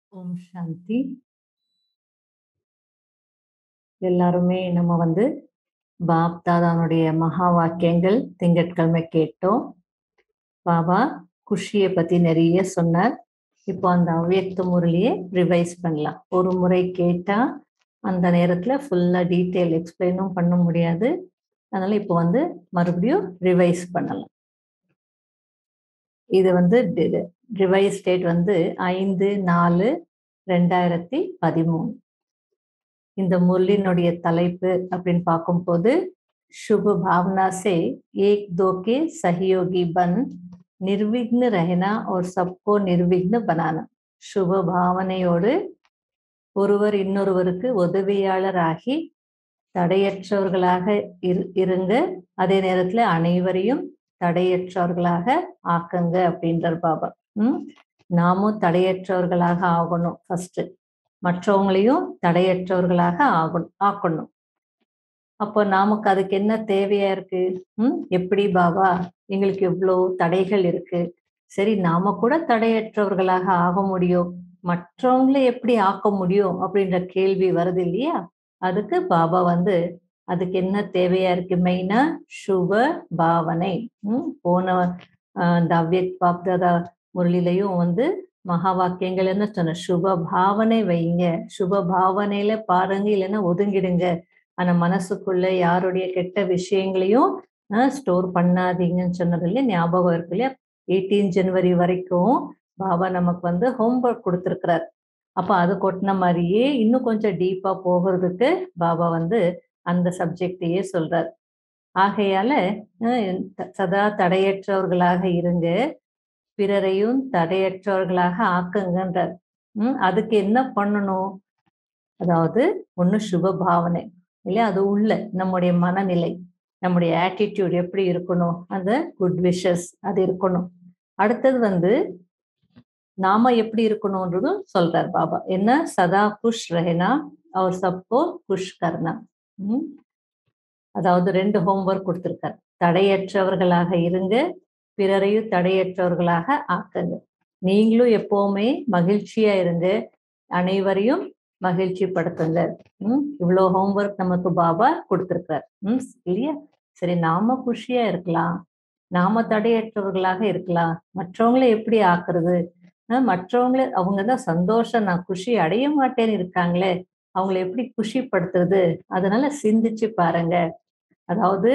ஓம் சாந்தி எல்லாருமே நம்ம வந்து பாப் தாதானுடைய மகா வாக்கியங்கள் திங்கட்கிழமை கேட்டோம் பாபா குஷியை பத்தி நிறைய சொன்னார் இப்போ அந்த அவ்வியக்த முரளியை ரிவைஸ் பண்ணலாம் ஒரு முறை கேட்டா அந்த நேரத்துல ஃபுல்லா டீட்டெயில் எக்ஸ்பிளைனும் பண்ண முடியாது அதனால இப்போ வந்து மறுபடியும் ரிவைஸ் பண்ணலாம் இது வந்து ரிவைஸ் டேட் வந்து ஐந்து நாலு ரெண்டாயிரத்தி பதிமூணு இந்த முரளினுடைய தலைப்பு அப்படின்னு பார்க்கும்போது शुभ भावना से एक दो के सहयोगी बन निर्विघ्न रहना और सबको निर्विघ्न बनाना சுப பாவனையோடு ஒருவர் இன்னொருவருக்கு உதவியாளராகி தடையற்றவர்களாக இரு இருங்க அதே நேரத்துல அனைவரையும் தடையற்றவர்களாக ஆக்குங்க அப்படின்றார் பாபா உம் நாமும் தடையற்றவர்களாக ஆகணும் ஃபர்ஸ்ட் மற்றவங்களையும் தடையற்றவர்களாக ஆகணும் ஆக்கணும் அப்போ நமக்கு அதுக்கு என்ன தேவையா இருக்கு ம் எப்படி பாபா எங்களுக்கு எவ்வளோ தடைகள் இருக்கு சரி நாம கூட தடையற்றவர்களாக ஆக முடியும் மற்றவங்களை எப்படி ஆக்க முடியும் அப்படின்ற கேள்வி வருது இல்லையா அதுக்கு பாபா வந்து அதுக்கு என்ன தேவையா இருக்கு மெயினா சுப பாவனை ம் போன இந்த அவ்யக் பாப்தாதா முரளிலையும் வந்து மகா வாக்கியங்கள் என்ன சொன்ன சுப பாவனை வைங்க சுப பாவனையில பாருங்க இல்லைன்னா ஒதுங்கிடுங்க ஆனா மனசுக்குள்ள யாருடைய கெட்ட விஷயங்களையும் ஸ்டோர் பண்ணாதீங்கன்னு சொன்னது இல்லையா ஞாபகம் இருக்கு இல்லையா எயிட்டீன் ஜனவரி வரைக்கும் பாபா நமக்கு வந்து ஹோம்ஒர்க் கொடுத்துருக்கிறார் அப்ப அது கொட்டின மாதிரியே இன்னும் கொஞ்சம் டீப்பா போகிறதுக்கு பாபா வந்து அந்த சப்ஜெக்டையே சொல்றார் ஆகையால சதா தடையற்றவர்களாக இருங்க பிறரையும் தடையற்றவர்களாக ஆக்குங்கன்றார் உம் அதுக்கு என்ன பண்ணணும் அதாவது ஒண்ணு சுப பாவனை இல்லையா அது உள்ள நம்முடைய மனநிலை நம்முடைய ஆட்டிடியூட் எப்படி இருக்கணும் அந்த குட் விஷஸ் அது இருக்கணும் அடுத்தது வந்து நாம எப்படி இருக்கணும்ன்றதும் சொல்றார் பாபா என்ன சதா குஷ் ரஹனா அவர் சப்போ குஷ் கர்னா உம் அதாவது ரெண்டு ஹோம்ஒர்க் கொடுத்துருக்கார் தடையற்றவர்களாக இருங்க பிறரையும் தடையற்றவர்களாக ஆக்குங்க நீங்களும் எப்பவுமே மகிழ்ச்சியா இருங்க அனைவரையும் மகிழ்ச்சி படுத்துங்க உம் இவ்வளோ ஹோம்ஒர்க் நமக்கு பாபா கொடுத்துருக்கார் உம் இல்லையா சரி நாம குஷியா இருக்கலாம் நாம தடையற்றவர்களாக இருக்கலாம் மற்றவங்களை எப்படி ஆக்குறது மற்றவங்கள அவங்க தான் சந்தோஷம் நான் குஷி அடைய மாட்டேன்னு இருக்காங்களே அவங்கள எப்படி குஷிப்படுத்துறது அதனால சிந்திச்சு பாருங்க அதாவது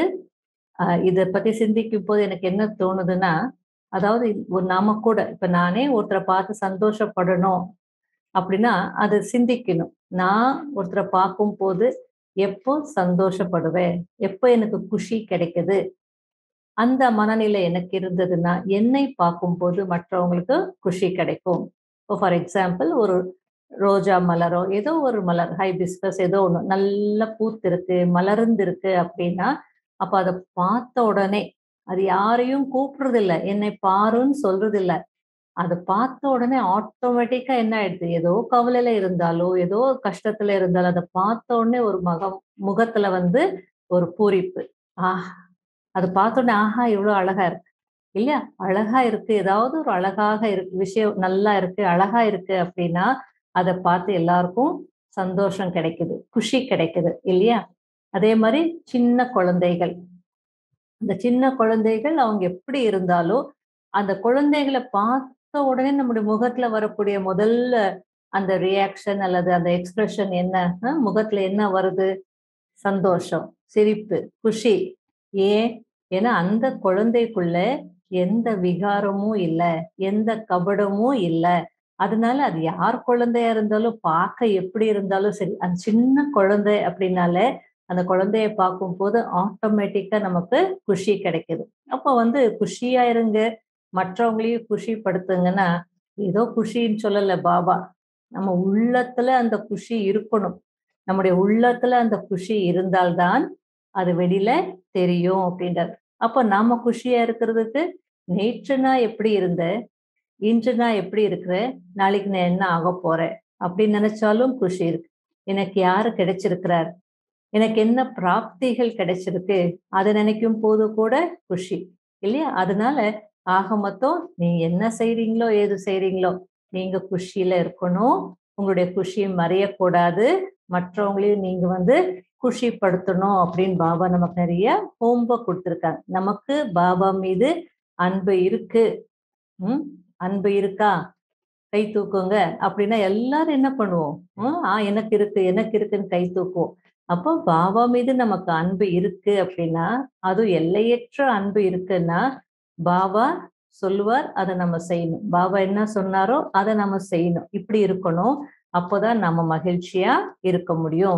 இத பத்தி சிந்திக்கும் போது எனக்கு என்ன தோணுதுன்னா அதாவது ஒரு நாம கூட இப்ப நானே ஒருத்தரை பார்த்து சந்தோஷப்படணும் அப்படின்னா அது சிந்திக்கணும் நான் ஒருத்தரை பார்க்கும் போது எப்போ சந்தோஷப்படுவேன் எப்போ எனக்கு குஷி கிடைக்குது அந்த மனநிலை எனக்கு இருந்ததுன்னா என்னை பார்க்கும் போது மற்றவங்களுக்கு குஷி கிடைக்கும் இப்போ ஃபார் எக்ஸாம்பிள் ஒரு ரோஜா மலரோ ஏதோ ஒரு மலர் ஹைபிஸ்கஸ் ஏதோ ஒன்று நல்லா பூத்திருக்கு மலர்ந்திருக்கு அப்படின்னா அப்போ அதை பார்த்த உடனே அது யாரையும் கூப்பிடுறது இல்லை என்னை பாருன்னு சொல்றது இல்லை அதை பார்த்த உடனே ஆட்டோமேட்டிக்கா என்ன ஆயிடுது ஏதோ கவலையில இருந்தாலோ ஏதோ கஷ்டத்துல இருந்தாலும் அதை பார்த்த உடனே ஒரு மகம் முகத்துல வந்து ஒரு பூரிப்பு ஆஹ் அதை பார்த்த உடனே ஆஹா இவ்வளவு அழகா இருக்கு இல்லையா அழகா இருக்கு ஏதாவது ஒரு அழகாக இருக்கு விஷயம் நல்லா இருக்கு அழகா இருக்கு அப்படின்னா அதை பார்த்து எல்லாருக்கும் சந்தோஷம் கிடைக்குது குஷி கிடைக்குது இல்லையா அதே மாதிரி சின்ன குழந்தைகள் அந்த சின்ன குழந்தைகள் அவங்க எப்படி இருந்தாலும் அந்த குழந்தைகளை பார்த்த உடனே நம்முடைய முகத்துல வரக்கூடிய முதல்ல அந்த ரியாக்ஷன் அல்லது அந்த எக்ஸ்பிரஷன் என்ன முகத்துல என்ன வருது சந்தோஷம் சிரிப்பு குஷி ஏன் ஏன்னா அந்த குழந்தைக்குள்ள எந்த விகாரமும் இல்லை எந்த கபடமும் இல்லை அதனால அது யார் குழந்தையா இருந்தாலும் பார்க்க எப்படி இருந்தாலும் சரி அந்த சின்ன குழந்தை அப்படின்னாலே அந்த குழந்தைய பார்க்கும் போது ஆட்டோமேட்டிக்கா நமக்கு குஷி கிடைக்குது அப்போ வந்து குஷியா இருங்க மற்றவங்களையும் குஷிப்படுத்துங்கன்னா ஏதோ குஷின்னு சொல்லல பாபா நம்ம உள்ளத்துல அந்த குஷி இருக்கணும் நம்முடைய உள்ளத்துல அந்த குஷி இருந்தால்தான் அது வெளியில தெரியும் அப்படின்றார் அப்ப நாம குஷியா இருக்கிறதுக்கு நேற்று நான் எப்படி இருந்தேன் இன்று நான் எப்படி இருக்கிறேன் நாளைக்கு நான் என்ன ஆக போறேன் அப்படின்னு நினைச்சாலும் குஷி இருக்கு எனக்கு யாரு கிடைச்சிருக்கிறார் எனக்கு என்ன பிராப்திகள் கிடைச்சிருக்கு அதை நினைக்கும் போது கூட குஷி இல்லையா அதனால ஆக மொத்தம் நீங்க என்ன செய்றீங்களோ ஏது செய்றீங்களோ நீங்க குஷியில இருக்கணும் உங்களுடைய குஷியை மறையக்கூடாது மற்றவங்களையும் நீங்க வந்து குஷிப்படுத்தணும் அப்படின்னு பாபா நமக்கு நிறைய ஹோம்ஒர்க் கொடுத்துருக்காங்க நமக்கு பாபா மீது அன்பு இருக்கு ம் அன்பு இருக்கா கை தூக்குங்க அப்படின்னா எல்லாரும் என்ன பண்ணுவோம் ம், ஆ எனக்கு இருக்கு எனக்கு இருக்குன்னு கை தூக்குவோம் அப்போ பாபா மீது நமக்கு அன்பு இருக்கு அப்படின்னா அதுவும் எல்லையற்ற அன்பு இருக்குன்னா பாபா சொல்லுவார் அதை நம்ம செய்யணும் பாபா என்ன சொன்னாரோ அதை நம்ம செய்யணும் இப்படி இருக்கணும் அப்போதான் நம்ம மகிழ்ச்சியா இருக்க முடியும்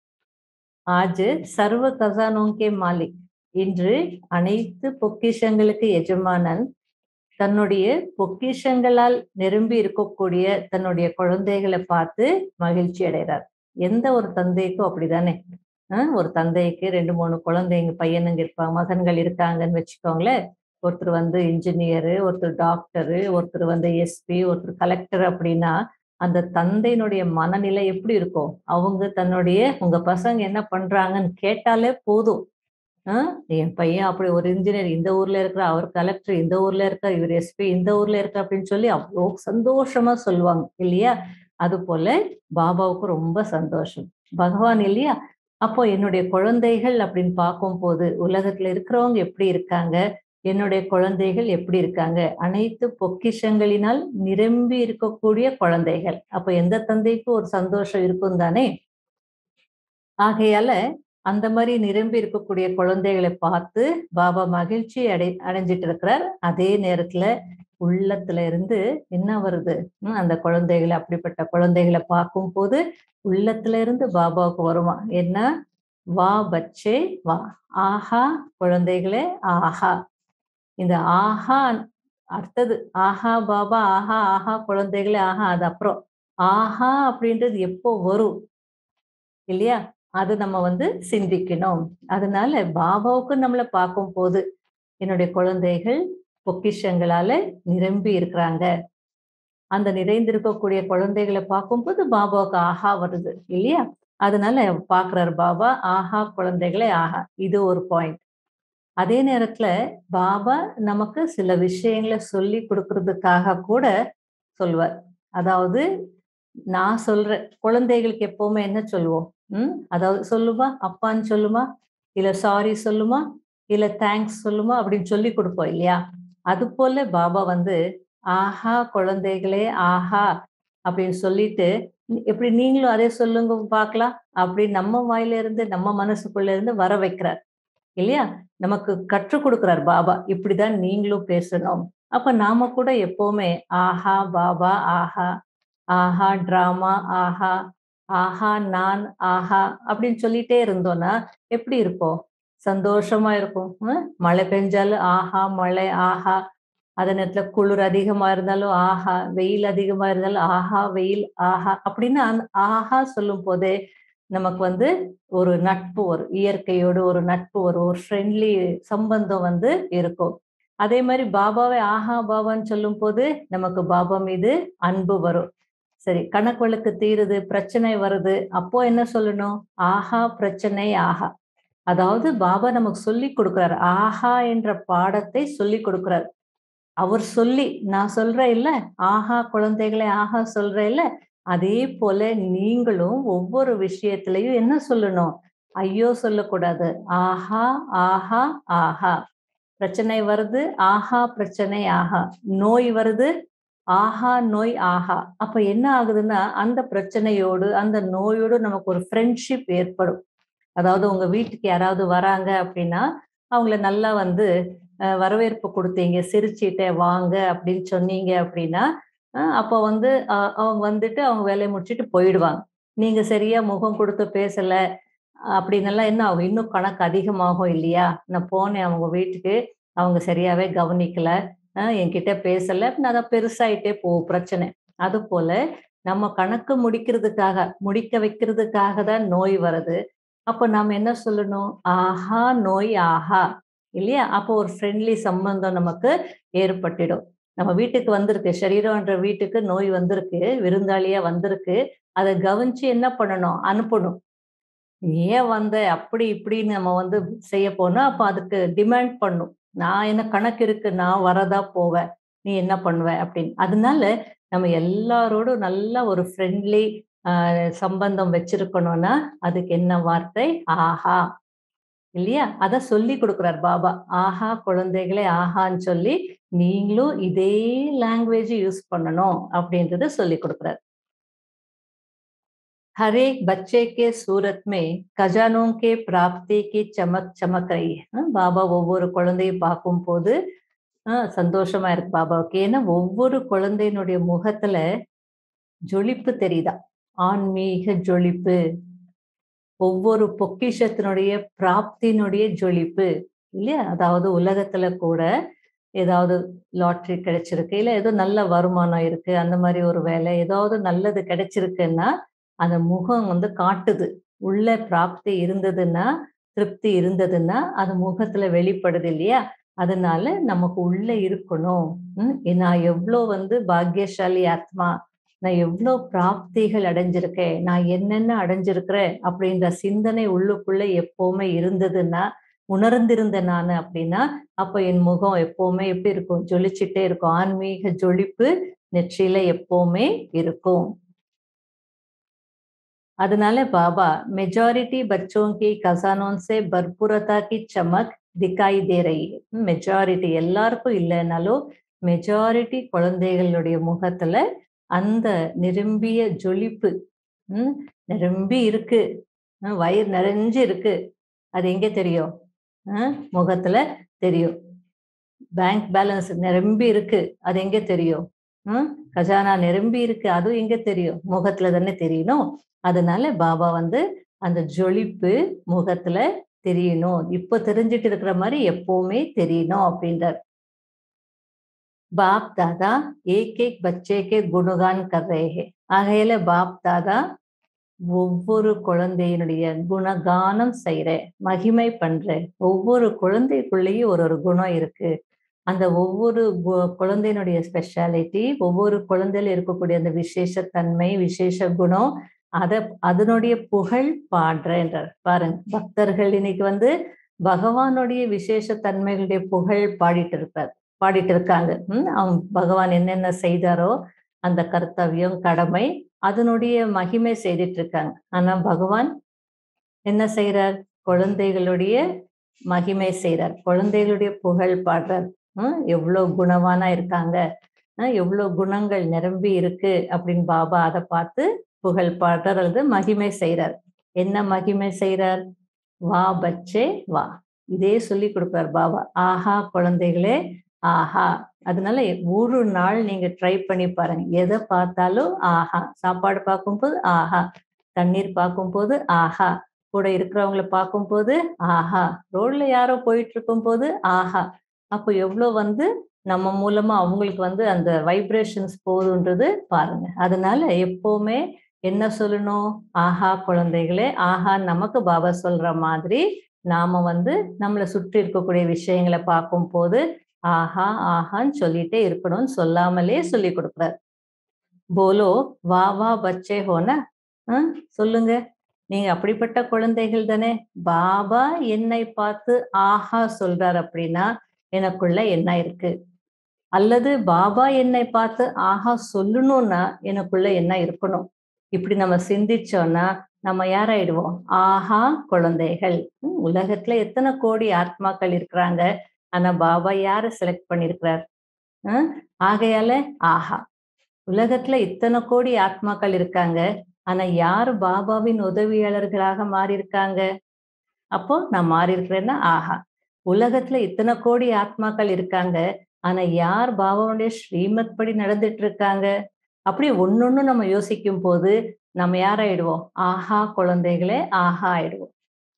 ஆஜ் சர்வ கசானோங்கே மாலிக் இன்று அனைத்து பொக்கிஷங்களுக்கு எஜமானன் தன்னுடைய பொக்கிஷங்களால் நிரம்பி இருக்கக்கூடிய தன்னுடைய குழந்தைகளை பார்த்து மகிழ்ச்சி அடைகிறார் எந்த ஒரு தந்தைக்கும் அப்படிதானே ஆஹ் ஒரு தந்தைக்கு ரெண்டு மூணு குழந்தைங்க பையனுங்க இருப்பாங்க மகன்கள் இருக்காங்கன்னு வச்சுக்கோங்களேன் ஒருத்தர் வந்து இன்ஜினியரு ஒருத்தர் டாக்டரு ஒருத்தர் வந்து எஸ்பி ஒருத்தர் கலெக்டர் அப்படின்னா அந்த தந்தையினுடைய மனநிலை எப்படி இருக்கும் அவங்க தன்னுடைய உங்க பசங்க என்ன பண்றாங்கன்னு கேட்டாலே போதும் ஆஹ் என் பையன் அப்படி ஒரு இன்ஜினியர் இந்த ஊர்ல இருக்கிற அவர் கலெக்டர் இந்த ஊர்ல இருக்க இவர் எஸ்பி இந்த ஊர்ல இருக்க அப்படின்னு சொல்லி அவ்வளோ சந்தோஷமா சொல்லுவாங்க இல்லையா அது போல பாபாவுக்கு ரொம்ப சந்தோஷம் பகவான் இல்லையா அப்போ என்னுடைய குழந்தைகள் அப்படின்னு பார்க்கும்போது உலகத்துல இருக்கிறவங்க எப்படி இருக்காங்க என்னுடைய குழந்தைகள் எப்படி இருக்காங்க அனைத்து பொக்கிஷங்களினால் நிரம்பி இருக்கக்கூடிய குழந்தைகள் அப்ப எந்த தந்தைக்கும் ஒரு சந்தோஷம் இருக்கும் தானே ஆகையால அந்த மாதிரி நிரம்பி இருக்கக்கூடிய குழந்தைகளை பார்த்து பாபா மகிழ்ச்சி அடை அடைஞ்சிட்டு இருக்கிறார் அதே நேரத்துல உள்ளத்துல இருந்து என்ன வருது ஹம், அந்த குழந்தைகளை அப்படிப்பட்ட குழந்தைகளை பார்க்கும் போது உள்ளத்துல இருந்து பாபாவுக்கு வருமா என்ன வா பச்சே வா ஆஹா குழந்தைகளே ஆஹா இந்த ஆஹா அடுத்தது ஆஹா பாபா ஆஹா ஆஹா குழந்தைகளே ஆஹா அது அப்புறம் ஆஹா அப்படின்றது எப்போ வரும் இல்லையா அது நம்ம வந்து சிந்திக்கணும் அதனால பாபாவுக்கு நம்மளை பார்க்கும் போது என்னுடைய குழந்தைகள் பொக்கிஷங்களால நிரம்பி இருக்கிறாங்க அந்த நிறைந்திருக்கக்கூடிய குழந்தைகளை பார்க்கும்போது பாபாவுக்கு ஆஹா வருது இல்லையா அதனால பாக்குறாரு பாபா ஆஹா குழந்தைகளே ஆஹா இது ஒரு பாயிண்ட் அதே நேரத்துல பாபா நமக்கு சில விஷயங்களை சொல்லி கொடுக்கறதுக்காக கூட சொல்லுவார் அதாவது நான் சொல்ற குழந்தைகளுக்கு எப்பவுமே என்ன சொல்லுவோம் ம் அதாவது சொல்லுமா அப்பான்னு சொல்லுமா இல்ல சாரி சொல்லுமா இல்ல தேங்க்ஸ் சொல்லுமா அப்படின்னு சொல்லி கொடுப்போம் இல்லையா அது போல பாபா வந்து ஆஹா குழந்தைகளே ஆஹா அப்படின்னு சொல்லிட்டு எப்படி நீங்களும் அதே சொல்லுங்க பார்க்கலாம் அப்படி நம்ம வாயில இருந்து நம்ம மனசுக்குள்ள இருந்து வர வைக்கிறார் இல்லையா நமக்கு கற்றுக் கொடுக்கிறார் பாபா இப்படிதான் நீங்களும் பேசணும் அப்ப நாம கூட எப்பவுமே ஆஹா பாபா ஆஹா ஆஹா டிராமா ஆஹா ஆஹா நான் ஆஹா அப்படின்னு சொல்லிட்டே இருந்தோம்னா எப்படி இருப்போம் சந்தோஷமா இருக்கும் ஹம்? மழை பெஞ்சாலும் ஆஹா மழை ஆஹா அதே நேரத்துல குளிர் அதிகமா இருந்தாலும் ஆஹா வெயில் அதிகமா இருந்தாலும் ஆஹா வெயில் ஆஹா அப்படின்னு அந்த ஆஹா சொல்லும் போதே நமக்கு வந்து ஒரு நட்பு வரும் இயற்கையோடு ஒரு நட்பு வரும் ஒரு ஃப்ரெண்ட்லி சம்பந்தம் வந்து இருக்கும் அதே மாதிரி பாபாவை ஆஹா பாபான்னு சொல்லும் போது நமக்கு பாபா மீது அன்பு வரும் சரி கணக்கு வழக்கு தீருது பிரச்சனை வருது அப்போ என்ன சொல்லணும் ஆஹா பிரச்சனை ஆஹா அதாவது பாபா நமக்கு சொல்லி கொடுக்கிறார் ஆஹா என்ற பாடத்தை சொல்லி கொடுக்கிறார் அவர் சொல்லி நான் சொல்றேன் இல்ல ஆஹா குழந்தைகளை ஆஹா சொல்றேன் இல்ல அதே போல நீங்களும் ஒவ்வொரு விஷயத்திலையும் என்ன சொல்லணும் ஐயோ சொல்லக்கூடாது ஆஹா ஆஹா ஆஹா பிரச்சனை வருது ஆஹா பிரச்சனை ஆஹா நோய் வருது ஆஹா நோய் ஆஹா அப்ப என்ன ஆகுதுன்னா அந்த பிரச்சனையோடு அந்த நோயோடு நமக்கு ஒரு ஃப்ரெண்ட்ஷிப் ஏற்படும் அதாவது உங்க வீட்டுக்கு யாராவது வராங்க அப்படின்னா அவங்கள நல்லா வந்து அஹ், வரவேற்பு கொடுத்தீங்க சிரிச்சிட்டே வாங்க அப்படின்னு சொன்னீங்க அப்படின்னா அஹ், அப்போ வந்து அஹ், அவங்க வந்துட்டு அவங்க வேலையை முடிச்சுட்டு போயிடுவாங்க நீங்க சரியா முகம் கொடுத்து பேசல அப்படின்னெல்லாம் என்ன ஆகும் இன்னும் கணக்கு அதிகமாகும் இல்லையா நான் போனேன் அவங்க வீட்டுக்கு அவங்க சரியாவே கவனிக்கல அஹ் என்கிட்ட பேசல அப்படின்னு அதான் பெருசாயிட்டே போகும் பிரச்சனை அது போல நம்ம கணக்கு முடிக்கிறதுக்காக முடிக்க வைக்கிறதுக்காக தான் நோய் வருது அப்போ நாம என்ன சொல்லணும் ஆஹா நோய் ஆஹா இல்லையா அப்போ ஒரு ஃப்ரெண்ட்லி சம்பந்தம் நமக்கு ஏற்பட்டுடும் நம்ம வீட்டுக்கு வந்திருக்கு சரீரம்ன்ற வீட்டுக்கு நோய் வந்திருக்கு விருந்தாளியா வந்திருக்கு அதை கவனிச்சு என்ன பண்ணணும் அனுப்பணும் ஏன் வந்த அப்படி இப்படின்னு நம்ம வந்து செய்ய போனா அப்ப அதுக்கு டிமாண்ட் பண்ணும் நான் என்ன கணக்கு இருக்கு நான் வரதா போவேன் நீ என்ன பண்ணுவ அப்படின்னு அதனால நம்ம எல்லாரோடும் நல்ல ஒரு ஃப்ரெண்ட்லி சம்பந்தம் வச்சிருக்கணும்னா அதுக்கு என்ன வார்த்தை ஆஹா இல்லையா அத சொல்லி கொடுக்குறார் பாபா ஆஹா குழந்தைகளே ஆஹான்னு சொல்லி நீங்களும் இதே லாங்குவேஜ் யூஸ் பண்ணணும் அப்படின்றத சொல்லி கொடுக்குறார் हर एक बच्चे के सूरत में खजानों के प्राप्ति की चमक चमक रही है பாபா ஒவ்வொரு குழந்தையும் பார்க்கும் போது சந்தோஷமா இருக்கு பாபாவுக்கு ஏன்னா ஒவ்வொரு குழந்தையினுடைய முகத்துல ஜொலிப்பு தெரியுதா ஆன்மீக ஜொலிப்பு ஒவ்வொரு பொக்கிஷத்தினுடைய பிராப்தியினுடைய ஜொலிப்பு இல்லையா அதாவது உலகத்துல கூட ஏதாவது லாட்ரி கிடைச்சிருக்கு இல்ல ஏதோ நல்ல வருமானம் இருக்கு அந்த மாதிரி ஒரு வேலை ஏதாவது நல்லது கிடைச்சிருக்குன்னா அந்த முகம் வந்து காட்டுது உள்ள பிராப்தி இருந்ததுன்னா திருப்தி இருந்ததுன்னா அது முகத்துல வெளிப்படுது இல்லையா அதனால நமக்கு உள்ள இருக்கணும் நான் எவ்வளோ வந்து பாக்யசாலி ஆத்மா நான் எவ்வளோ பிராப்திகள் அடைஞ்சிருக்கேன் நான் என்னென்ன அடைஞ்சிருக்கிறேன் அப்படின்ற சிந்தனை உள்ளுக்குள்ள எப்பவுமே இருந்ததுன்னா உணர்ந்திருந்த நான் அப்படின்னா அப்ப என் முகம் எப்பவுமே எப்படி இருக்கும் ஜொலிச்சுட்டே இருக்கும் ஆன்மீக ஜொலிப்பு நெற்றியில எப்பவுமே இருக்கும் அதனால பாபா மெஜாரிட்டி बच्चों की खजानों से भरपूरता की चमक दिखाई दे रही है மெஜாரிட்டி எல்லாருக்கும் இல்லைனாலும் மெஜாரிட்டி குழந்தைகளுடைய முகத்துல அந்த நிரம்பிய ஜொலிப்பு உம் நிரம்பி இருக்கு வயிறு நிறைஞ்சு இருக்கு அது எங்க தெரியும் முகத்துல தெரியும் பேங்க் பேலன்ஸ் நிரம்பி இருக்கு அது எங்க தெரியும் கஜானா நிரம்பி இருக்கு அதுவும் எங்க தெரியும் முகத்துல தானே தெரியணும் அதனால பாபா வந்து அந்த ஜொலிப்பு முகத்துல தெரியணும் இப்போ தெரிஞ்சிட்டு இருக்கிற மாதிரி எப்பவுமே தெரியணும் அப்படின்றார் பாப் தாதா ஏக் ஏக் பச்சேக்கே குணகான் கர்றேகே ஆகையில பாப் தாதா ஒவ்வொரு குழந்தையினுடைய குணகானம் செய்யற மகிமை பண்ற ஒவ்வொரு குழந்தைக்குள்ளேயும் ஒரு ஒரு குணம் இருக்கு அந்த ஒவ்வொரு குழந்தையினுடைய ஸ்பெஷாலிட்டி ஒவ்வொரு குழந்தையில இருக்கக்கூடிய அந்த விசேஷத்தன்மை விசேஷ குணம் அத அதனுடைய புகழ் பாடுறேன்றார் பாருங்க பக்தர்கள் இன்னைக்கு வந்து பகவானுடைய விசேஷ தன்மைகளுடைய புகழ் பாடிட்டு இருப்பார் பாடிட்டு இருக்காங்க உம் அவங்க பகவான் என்னென்ன செய்தாரோ அந்த கர்த்தவியம் கடமை அதனுடைய மகிமை செய்துட்டு இருக்காங்க ஆனா பகவான் என்ன செய்யறார் குழந்தைகளுடைய மகிமை செய்யறார் குழந்தைகளுடைய புகழ் பாடுறார் ஹம் எவ்வளவு குணவானா இருக்காங்க எவ்வளவு குணங்கள் நிரம்பி இருக்கு அப்படின்னு பாபா அதை பார்த்து புகழ் பாடுறார் அல்லது மகிமை செய்யறார் என்ன மகிமை செய்யறார் வா பச்சே வா இதே சொல்லி கொடுப்பார் பாபா ஆஹா குழந்தைகளே ஆஹா அதனால ஒரு நாள் நீங்க ட்ரை பண்ணி பாருங்க எதை பார்த்தாலும் ஆஹா சாப்பாடு பார்க்கும்போது ஆஹா தண்ணீர் பார்க்கும்போது ஆஹா கூட இருக்கிறவங்கள பார்க்கும்போது ஆஹா ரோட்ல யாரோ போயிட்டு இருக்கும் போது ஆஹா அப்போ எவ்வளோ வந்து நம்ம மூலமா அவங்களுக்கு வந்து அந்த வைப்ரேஷன்ஸ் போகுதுன்றது பாருங்க அதனால எப்பவுமே என்ன சொல்லணும் ஆஹா குழந்தைகளே ஆஹா நமக்கு பாபா சொல்ற மாதிரி நாம வந்து நம்மளை சுற்றி இருக்கக்கூடிய விஷயங்களை பார்க்கும் போது ஆஹா ஆஹான்னு சொல்லிட்டே இருக்கணும்னு சொல்லாமலே சொல்லி கொடுக்குறாரு போலோ வா வா பச்சே ஹோனா சொல்லுங்க நீங்க அப்படிப்பட்ட குழந்தைகள் தானே பாபா என்னை பார்த்து ஆஹா சொல்றார் அப்படின்னா எனக்குள்ள என்ன இருக்கு அல்லது பாபா என்னை பார்த்து ஆஹா சொல்லணும்னா எனக்குள்ள என்ன இருக்கணும் இப்படி நம்ம சிந்திச்சோம்னா நம்ம யாராயிடுவோம் ஆஹா குழந்தைகள் உலகத்துல எத்தனை கோடி ஆத்மாக்கள் இருக்கிறாங்க ஆனா பாபா யார செலக்ட் பண்ணிருக்கிறார் ஆகையால ஆஹா உலகத்துல இத்தனை கோடி ஆத்மாக்கள் இருக்காங்க ஆனா யார் பாபாவின் உதவியாளர்களாக மாறி இருக்காங்க அப்போ நான் மாறி இருக்கிறேன்னா ஆஹா உலகத்துல இத்தனை கோடி ஆத்மாக்கள் இருக்காங்க ஆனா யார் பாபாவுடைய ஸ்ரீமத் படி நடந்துட்டு இருக்காங்க அப்படி ஒன்னொன்னு நம்ம யோசிக்கும் போது நம்ம யாராயிடுவோம் ஆஹா குழந்தைகளே ஆஹா ஆயிடுவோம்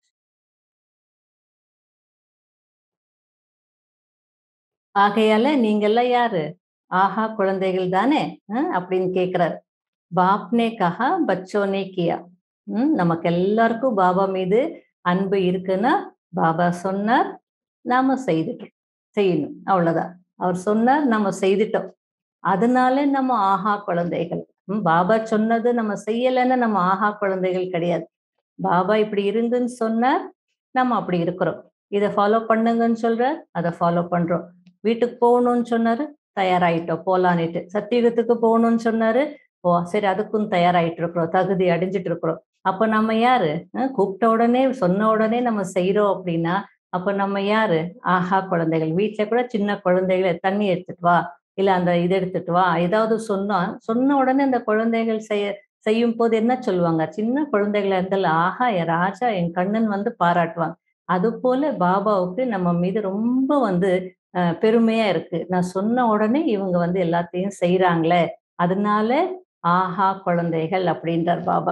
ஆகையால நீங்கெல்லாம் யாரு ஆஹா குழந்தைகள் தானே அப்படின்னு கேக்குறாரு பாப்னே கஹா பச்சோனே கியா உம் நமக்கு எல்லாருக்கும் பாபா மீது அன்பு இருக்குன்னா பாபா சொன்னார் நாம செய்துட்டோம் செய்யணும் அவ்வளவுதான் அவர் சொன்னார் நம்ம செய்துட்டோம் அதனால நம்ம ஆஹா குழந்தைகள் பாபா சொன்னது நம்ம செய்யலைன்னா நம்ம ஆஹா குழந்தைகள் கிடையாது பாபா இப்படி இருந்துன்னு சொன்னார் நம்ம அப்படி இருக்கிறோம் இதை ஃபாலோ பண்ணுங்கன்னு சொல்ற அதை ஃபாலோ பண்றோம் வீட்டுக்கு போகணும்னு சொன்னாரு தயாராயிட்டோம் போலான்னுட்டு சத்தியுகத்துக்கு போகணும்னு சொன்னாரு ஓ சரி அதுக்கும் தயாராயிட்டு இருக்கிறோம் தகுதி அடைஞ்சிட்டு இருக்கிறோம் அப்ப நம்ம யாரு அஹ் கூப்பிட்ட உடனே சொன்ன உடனே நம்ம செய்யறோம் அப்படின்னா அப்ப நம்ம யாரு ஆஹா குழந்தைகள் வீட்டுல கூட சின்ன குழந்தைகளை தண்ணி எடுத்துட்டு வா இல்ல அந்த இது எடுத்துட்டு வா ஏதாவது சொன்னா சொன்ன உடனே அந்த குழந்தைகள் செய்ய செய்யும் போது என்ன சொல்லுவாங்க சின்ன குழந்தைகளா இருந்தாலும் ஆஹா என் ராஜா என் கண்ணன் வந்து பாராட்டுவாங்க அது போல பாபாவுக்கு நம்ம மீது ரொம்ப வந்து அஹ், பெருமையா இருக்கு நான் சொன்ன உடனே இவங்க வந்து எல்லாத்தையும் செய்யறாங்களே அதனால ஆஹா குழந்தைகள் அப்படின்றார் பாபா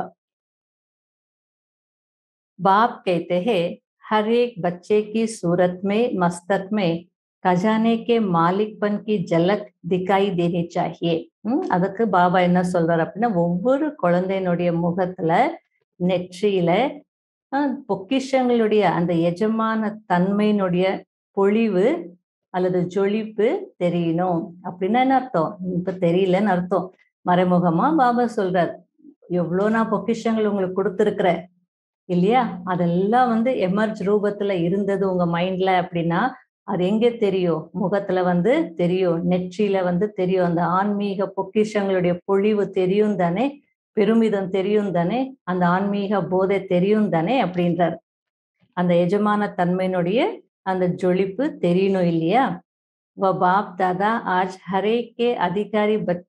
बाप कहते हैं हर एक बच्चे की सूरत में मस्तक में खजाने के मालिकपन की झलक दिखाई देनी चाहिए ம், அதுக்கு பாபா என்ன சொல்றாரு அப்படின்னா ஒவ்வொரு குழந்தையினுடைய முகத்துல நெற்றியில அஹ், பொக்கிஷங்களுடைய அந்த எஜமான தன்மையினுடைய பொழிவு அல்லது ஜொலிப்பு தெரியணும் அப்படின்னா என்ன அர்த்தம் இப்ப தெரியலன்னு அர்த்தம் மறைமுகமா பாபா சொல்றார் எவ்வளவு நான் பொக்கிஷங்கள் உங்களுக்கு கொடுத்துருக்கிறேன் இல்லையா அதெல்லாம் வந்து எமர்ஜ் ரூபத்துல இருந்தது உங்க மைண்ட்ல அப்படின்னா அது எங்க தெரியும் முகத்துல வந்து தெரியும் நெற்றியில வந்து தெரியும் அந்த ஆன்மீக பொக்கிஷங்களுடைய பொழிவு தெரியும் தானே பெருமிதம் தெரியும் தானே அந்த ஆன்மீக போதை தெரியும் தானே அப்படின்றார் அந்த எஜமான தன்மையினுடைய அந்த ஜொலிப்பு தெரியணும் இல்லையா வ பாப் தாதா ஆஜ் ஹரே கே அதிகாரி பச்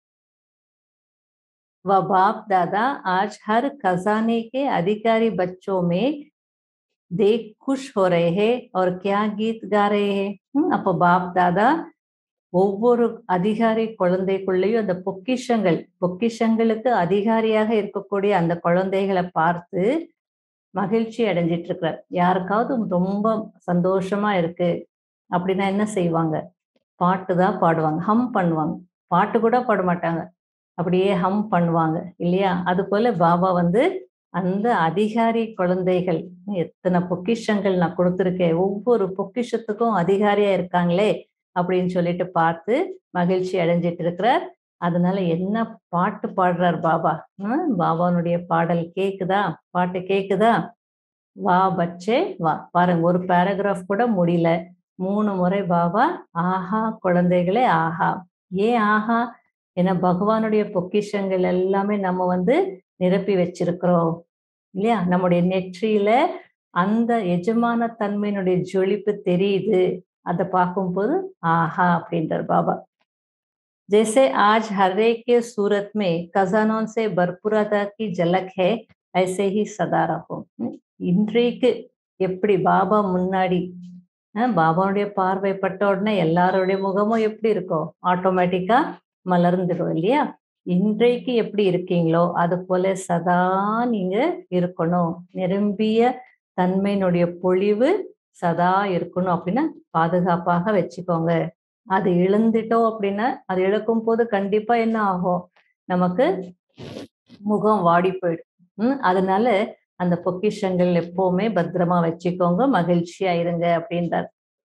व बाप दादा आज हर खजाने के अधिकारी बच्चों में देख खुश हो रहे हैं और क्या गीत गा रहे हैं ஹம், அப்போ பாப் தாதா ஒவ்வொரு அதிகாரி குழந்தைக்குள்ளேயும் அந்த பொக்கிஷங்கள் பொக்கிஷங்களுக்கு அதிகாரியாக இருக்கக்கூடிய அந்த குழந்தைகளை பார்த்து மகிழ்ச்சி அடைஞ்சிட்டு இருக்கிறார் யாருக்காவது ரொம்ப சந்தோஷமா இருக்கு அப்படின்னா என்ன செய்வாங்க பாட்டு தான் பாடுவாங்க ஹம் பண்ணுவாங்க பாட்டு கூட பாட மாட்டாங்க அப்படியே ஹம் பண்ணுவாங்க இல்லையா அது போல பாபா வந்து அந்த அதிகாரி குழந்தைகள் எத்தனை பொக்கிஷங்கள் நான் கொடுத்துருக்கேன் ஒவ்வொரு பொக்கிஷத்துக்கும் அதிகாரியா இருக்காங்களே அப்படின்னு சொல்லிட்டு பார்த்து மகிழ்ச்சி அடைஞ்சிட்டு இருக்கிறார் அதனால என்ன பாட்டு பாடுறார் பாபா ஹம், பாபானுடைய பாடல் கேக்குதா பாட்டு கேக்குதா வா பச்சே வா பாருங்க ஒரு பேராகிராஃப் கூட முடியல மூணு முறை பாபா ஆஹா குழந்தைகளே ஆஹா ஏன் ஆஹா ஏன்னா பகவானுடைய பொக்கிஷங்கள் எல்லாமே நம்ம வந்து நிரப்பி வச்சிருக்கிறோம் இல்லையா நம்முடைய நெற்றியில அந்த எஜமான தன்மையினுடைய ஜொலிப்பு தெரியுது அதை பார்க்கும்போது ஆஹா அப்படின்றார் பாபா जैसे आज हर एक के सूरत में खजानों से भरपूरता की झलक है ऐसे ही सदा रहो ம், இன்றைக்கு எப்படி பாபா முன்னாடி அஹ், பாபாவுடைய பார்வை பட்ட உடனே எல்லாருடைய முகமும் எப்படி இருக்கும் ஆட்டோமேட்டிக்கா மலர்ந்துடும் இல்லையா இன்றைக்கு எப்படி இருக்கீங்களோ அது போல சதா நீங்க இருக்கணும் நிரம்பிய தன்மையினுடைய பொழிவு சதா இருக்கணும் அப்படின்னா பாதுகாப்பாக வச்சுக்கோங்க அது இழந்துட்டோம் அப்படின்னா அது இழக்கும் போது கண்டிப்பா என்ன ஆகும் நமக்கு முகம் வாடி போயிடும் ம், அதனால அந்த பொக்கிஷங்கள் எப்பவுமே பத்திரமா வச்சுக்கோங்க மகிழ்ச்சியா இருங்க அப்படின்றார்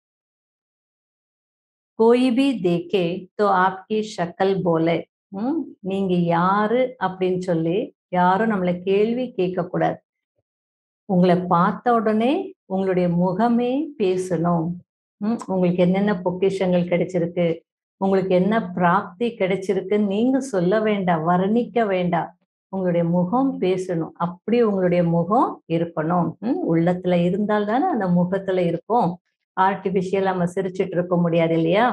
कोई भी देखे तो आपकी शक्ल बोले ம், நீங்க யாரு அப்படின்னு சொல்லி யாரும் நம்மளை கேள்வி கேட்க கூடாது உங்களை பார்த்த உடனே உங்களுடைய முகமே பேசணும் ம், உங்களுக்கு என்னென்ன பொக்கிஷங்கள் கிடைச்சிருக்கு உங்களுக்கு என்ன பிராப்தி கிடைச்சிருக்குன்னு நீங்க சொல்ல வேண்டாம் வர்ணிக்க வேண்டாம் உங்களுடைய முகம் பேசணும் அப்படி உங்களுடைய முகம் இருக்கணும் ம், உள்ளத்துல இருந்தால் தானே அந்த முகத்துல இருக்கும் ஆர்டிபிஷியல் நம்ம சிரிச்சிட்டு இருக்க முடியாது இல்லையா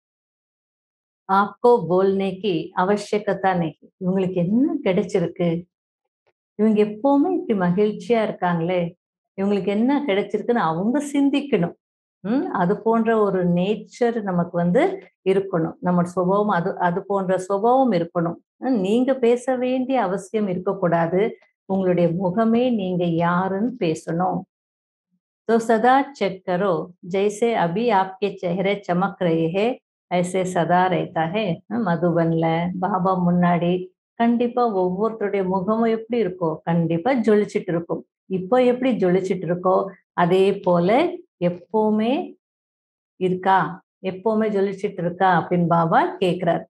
ஆப்கோ போல்னேக்கு அவசியக்கத்தா நெகி இவங்களுக்கு என்ன கிடைச்சிருக்கு இவங்க எப்பவுமே இப்படி மகிழ்ச்சியா இருக்காங்களே இவங்களுக்கு என்ன கிடைச்சிருக்குன்னு அவங்க சிந்திக்கணும் ம் அது போன்ற ஒரு நேச்சர் நமக்கு வந்து இருக்கணும் நம்ம சுபாவம் அது அது போன்ற சுபாவம் இருக்கணும் ம், நீங்க பேச வேண்டிய அவசியம் இருக்கக்கூடாது உங்களுடைய முகமே நீங்க யாருன்னு பேசணும் तो सदा चेक करो जैसे अभी आपके चेहरे चमक रहे हैं ऐसे सदा रहता है ஹம், மதுபன்ல பாபா முன்னாடி கண்டிப்பா ஒவ்வொருத்தருடைய முகமும் எப்படி இருக்கும் கண்டிப்பா ஜொலிச்சிட்டு இருக்கும் இப்போ எப்படி ஜொலிச்சிட்டு இருக்கோ அதே போல எப்பவுமே இருக்கா எப்பவுமே ஜொலிச்சிட்டு இருக்கா அப்படின்னு பாபா கேக்குறார்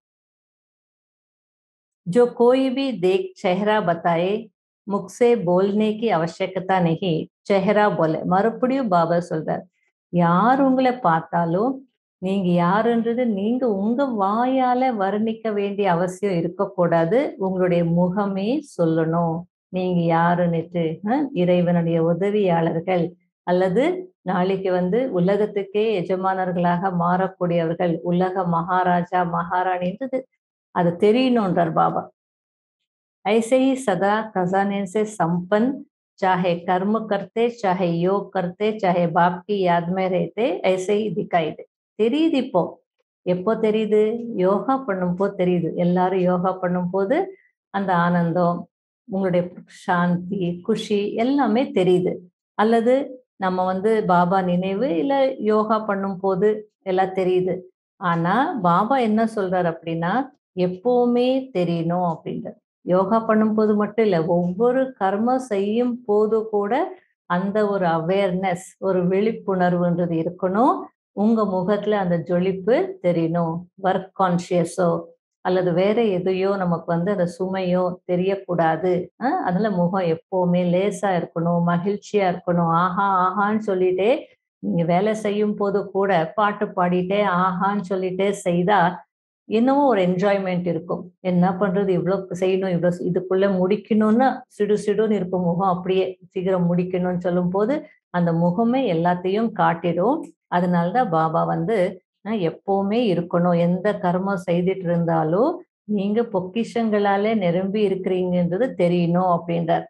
जो कोई भी देख चेहरा बताए मुख से बोलने की आवश्यकता नहीं चेहरा बोले மறுபடியும் பாபா சொல்றார் யார் உங்களை பார்த்தாலும் நீங்க யாருன்றது நீங்க உங்க வாயால வர்ணிக்க வேண்டிய அவசியம் இருக்கக்கூடாது உங்களுடைய முகமே சொல்லணும் நீங்க யாருன்னுட்டு அஹ், இறைவனுடைய உதவியாளர்கள் அல்லது நாளைக்கு வந்து உலகத்துக்கே எஜமானர்களாக மாறக்கூடியவர்கள் உலக மகாராஜா மகாராணின்றது அது தெரியணுன்றார் பாபா ऐसे ही सदा खजाने से संपन्न चाहे कर्म करते चाहे योग करते चाहे बाप की याद में रहते ऐसे ही दिखाई दे தெரியுது இப்போ எப்போ தெரியுது யோகா பண்ணும்போது தெரியுது எல்லாரும் யோகா பண்ணும்போது அந்த ஆனந்தம் உங்களுடைய சாந்தி குஷி எல்லாமே தெரியுது அல்லது நம்ம வந்து பாபா நினைவு இல்ல யோகா பண்ணும் போது எல்லாம் தெரியுது ஆனா பாபா என்ன சொல்றாரு அப்படின்னா எப்பவுமே தெரியணும் அப்படின்றார் யோகா பண்ணும்போது மட்டும் இல்ல ஒவ்வொரு கர்மம் செய்யும் போது கூட அந்த ஒரு அவேர்னஸ் ஒரு விழிப்புணர்வுன்றது இருக்கணும் உங்க முகத்துல அந்த ஜொலிப்பு தெரியணும் ஒர்க் கான்சியஸோ அல்லது வேற எதையோ நமக்கு வந்து அந்த சுமையோ தெரியக்கூடாது அஹ் அதனால முகம் எப்பவுமே லேசா இருக்கணும் மகிழ்ச்சியா இருக்கணும் ஆஹா ஆஹான்னு சொல்லிட்டே நீங்க வேலை செய்யும் போது கூட பாட்டு பாடிட்டே ஆஹான்னு சொல்லிட்டே செய்தா இன்னமும் ஒரு என்ஜாய்மெண்ட் இருக்கும் என்ன பண்றது இவ்வளவு செய்யணும் இவ்வளவு இதுக்குள்ள முடிக்கணும்னா சிடு சிடுன்னு இருக்கும் முகம் அப்படியே சீக்கிரம் முடிக்கணும்னு சொல்லும் போது அந்த முகமே எல்லாத்தையும் காட்டிடும் அதனாலதான் பாபா வந்து அஹ், எப்பவுமே இருக்கணும் எந்த கர்மம் செய்துட்டு இருந்தாலும் நீங்க பொக்கிஷங்களாலே நிரம்பி இருக்கிறீங்கன்றது தெரியணும் அப்படின்றார்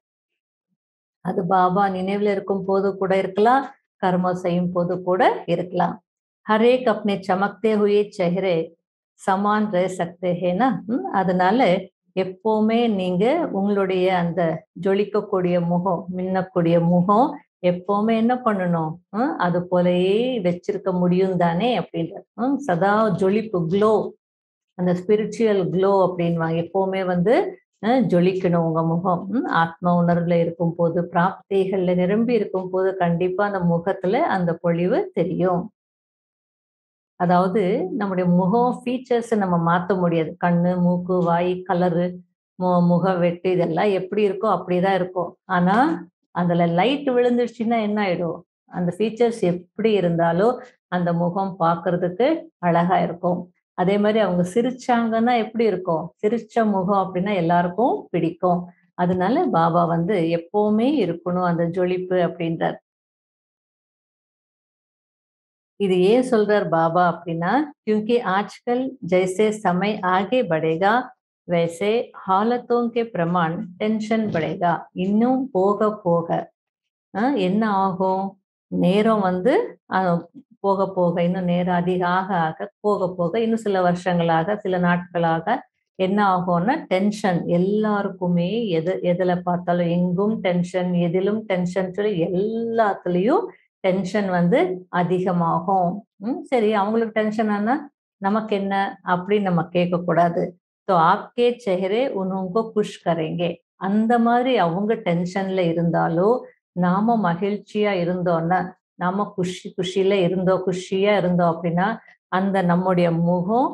அது பாபா நினைவுல இருக்கும் போது கூட இருக்கலாம் கர்மம் செய்யும் போது கூட இருக்கலாம் ஹரேக் அப்னே சமக்தே ஹுயே செஹரே சமான் ரே சக்தே ஹேனா ம், அதனால எப்பவுமே நீங்க உங்களுடைய அந்த ஜொலிக்கக்கூடிய முகம் மின்னக்கூடிய முகம் எப்பவுமே என்ன பண்ணணும் ம், அது போலயே வச்சிருக்க முடியும் தானே அப்படின்ற ம், சதா ஜொலிப்பு க்ளோ அந்த ஸ்பிரிச்சுவல் க்ளோ அப்படின்வாங்க எப்பவுமே வந்து அஹ், ஜொலிக்கணும் உங்க முகம் ம், ஆத்ம உணர்வுல இருக்கும் போது பிராப்திகள்ல நிரம்பி இருக்கும் போது கண்டிப்பா அந்த முகத்துல அந்த பொழிவு தெரியும் அதாவது நம்முடைய முகம் ஃபீச்சர்ஸ் நம்ம மாத்த முடியாது கண்ணு மூக்கு வாய் கலரு முக வெட்டு இதெல்லாம் எப்படி இருக்கோ அப்படிதான் இருக்கும் ஆனா அதுல லைட் விழுந்துருச்சுன்னா என்ன ஆயிடும் அந்த ஃபீச்சர்ஸ் எப்படி இருந்தாலும் அந்த முகம் பார்க்கிறதுக்கு அழகா இருக்கும் அதே மாதிரி அவங்க சிரிச்சாங்கன்னா எப்படி இருக்கும் சிரிச்ச முகம் அப்படின்னா எல்லாருக்கும் பிடிக்கும் அதனால பாபா வந்து எப்பவுமே இருக்கணும் அந்த ஜொலிப்பு அப்படின்றார் இது ஏன் சொல்றார் பாபா அப்படின்னா क्योंकि आजकल जैसे समय आगे बढ़ेगा वैसे हालतों के प्रमाण टेंशन बढ़ेगा இன்னும் போக போக அஹ், என்ன ஆகும் நேரம் வந்து அஹ், போக போக இன்னும் நேரம் அதிகம் ஆக ஆக போக போக இன்னும் சில வருஷங்களாக சில நாட்களாக என்ன ஆகும்னா டென்ஷன் எல்லாருக்குமே எது எதுல பார்த்தாலும் எங்கும் டென்ஷன் எதிலும் டென்ஷன் சொல்லி எல்லாத்துலயும் டென்ஷன் வந்து அதிகமாகும் ம், சரி அவங்களுக்கு டென்ஷன் ஆனா நமக்கு என்ன அப்படின்னு நம்ம கேட்க கூடாது ஸோ ஆப்கே செஹரே உனக்கு குஷ் கரேங்கே அந்த மாதிரி அவங்க டென்ஷன்ல இருந்தாலும் நாம மகிழ்ச்சியா இருந்தோம்னா நாம குஷி குஷியில இருந்தோம் குஷியா இருந்தோம் அப்படின்னா அந்த நம்முடைய முகம்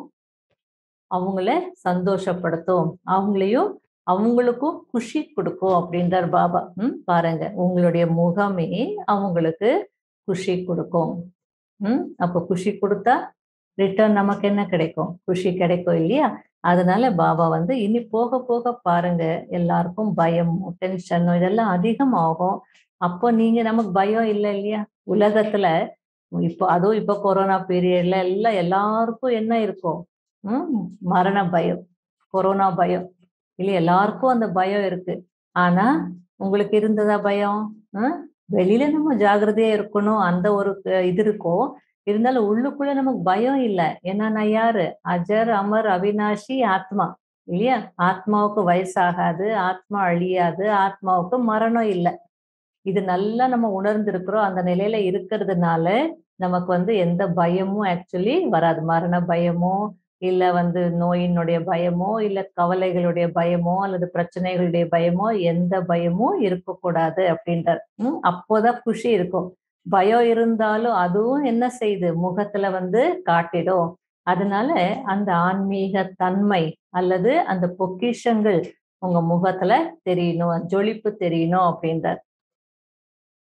அவங்கள சந்தோஷப்படுத்தும் அவங்களையும் அவங்களுக்கும் குஷி கொடுக்கும் அப்படின்றார் பாபா ம் பாருங்க உங்களுடைய முகமே அவங்களுக்கு குஷி கொடுக்கும் ம் அப்போ குஷி கொடுத்தா ரிட்டர்ன் நமக்கு என்ன கிடைக்கும் குஷி கிடைக்கும் இல்லையா அதனால பாபா வந்து இனி போக போக பாருங்க எல்லாருக்கும் பயமும் டென்ஷனும் இதெல்லாம் அதிகமாகும் அப்போ நீங்க நமக்கு பயம் இல்லை இல்லையா உலகத்துல இப்போ அதுவும் இப்போ கொரோனா பீரியட்ல எல்லாம் எல்லாருக்கும் என்ன இருக்கும் ம் மரண பயம் கொரோனா பயம் இல்லையா எல்லாருக்கும் அந்த பயம் இருக்கு ஆனா உங்களுக்கு இருந்ததா பயம் ம்? வெளியில நம்ம ஜாக்கிரதையா இருக்கணும் அந்த ஒரு அஹ், இது இருக்கும் இருந்தாலும் உள்ளுக்குள்ள நமக்கு பயம் இல்லை ஏன்னா நான் யாரு அஜர் அமர் அவினாஷி ஆத்மா இல்லையா ஆத்மாவுக்கு வயசாகாது ஆத்மா அழியாது ஆத்மாவுக்கு மரணம் இல்லை இது நல்லா நம்ம உணர்ந்திருக்கிறோம் அந்த நிலையில இருக்கிறதுனால நமக்கு வந்து எந்த பயமும் ஆக்சுவலி வராது மரண பயமோ இல்ல வந்து நோயினுடைய பயமோ இல்ல கவலைகளுடைய பயமோ அல்லது பிரச்சனைகளுடைய பயமோ எந்த பயமும் இருக்கக்கூடாது அப்படின்றார் உம் அப்போதான் குஷி இருக்கும் பயம் இருந்தாலும் அதுவும் என்ன செய்யுது முகத்துல வந்து காட்டிடும் அதனால அந்த ஆன்மீக தன்மை அல்லது அந்த பொக்கிஷங்கள் உங்க முகத்துல தெரியணும் ஜொலிப்பு தெரியணும் அப்படின்றார்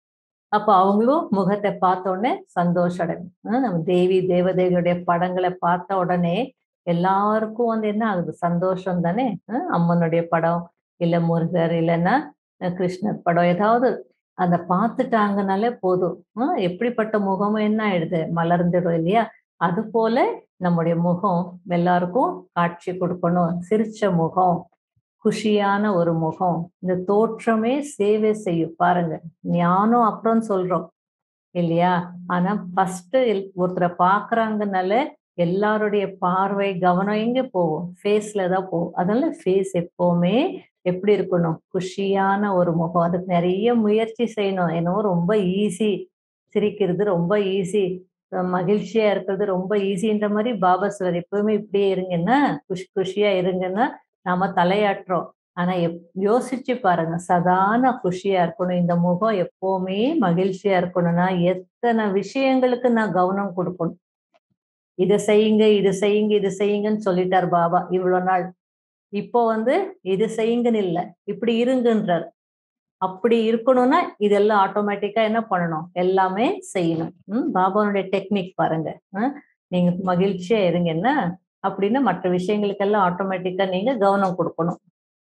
அப்ப அவங்களும் முகத்தை பார்த்த உடனே சந்தோஷம் அடையும் ஆஹ் நம்ம தேவி தேவதைகளுடைய படங்களை பார்த்த உடனே எல்லாருக்கும் வந்து என்ன ஆகுது சந்தோஷம் தானே ஆஹ் அம்மனுடைய படம் இல்ல முருகர் இல்லைன்னா அஹ் கிருஷ்ணர் படம் ஏதாவது அந்த பார்த்துட்டாங்கனாலே போதும் ஆஹ் எப்படிப்பட்ட முகமும் என்ன ஆயிடுது மலர்ந்துடும் இல்லையா அது போல நம்முடைய முகம் எல்லாருக்கும் காட்சி கொடுக்கணும் சிரிச்ச முகம் குஷியான ஒரு முகம் இந்த தோற்றமே சேவை செய்யும் பாருங்க ஞானம் அப்புறம் சொல்றோம் இல்லையா ஆனா ஃபர்ஸ்ட் ஒருத்தரை பாக்குறாங்கனால எல்லாருடைய பார்வை கவனம் எங்க போகும் ஃபேஸ்ல தான் போகும் அதனால ஃபேஸ் எப்பவுமே எப்படி இருக்கணும் குஷியான ஒரு முகம் அதுக்கு நிறைய முயற்சி செய்யணும் என்னவோ ரொம்ப ஈஸி சிரிக்கிறது ரொம்ப ஈஸி மகிழ்ச்சியா இருக்கிறது ரொம்ப ஈஸின்ற மாதிரி பாபா சொல்றாரு எப்பவுமே இப்படியே இருங்கன்னா குஷி குஷியா இருங்கன்னா நாம தலையாட்டுறோம் ஆனா எப் யோசிச்சு பாருங்க சதான குஷியா இருக்கணும் இந்த முகம் எப்பவுமே மகிழ்ச்சியா இருக்கணும்னா எத்தனை விஷயங்களுக்கு நான் கவனம் கொடுக்கணும் இதை செய்யுங்க இது செய்யுங்க இது செய்யுங்கன்னு சொல்லிட்டார் பாபா இவ்வளவு நாள் இப்போ வந்து இது செய்யுங்கன்னு இல்லை இப்படி இருங்கன்றார் அப்படி இருக்கணும்னா இதெல்லாம் ஆட்டோமேட்டிக்கா என்ன பண்ணணும் எல்லாமே செய்யணும் ம் பாபாவுடைய டெக்னிக் பாருங்க நீங்க மகிழ்ச்சியா இருங்கன்னா அப்படின்னா மற்ற விஷயங்களுக்கெல்லாம் ஆட்டோமேட்டிக்கா நீங்க கவனம் கொடுக்கணும்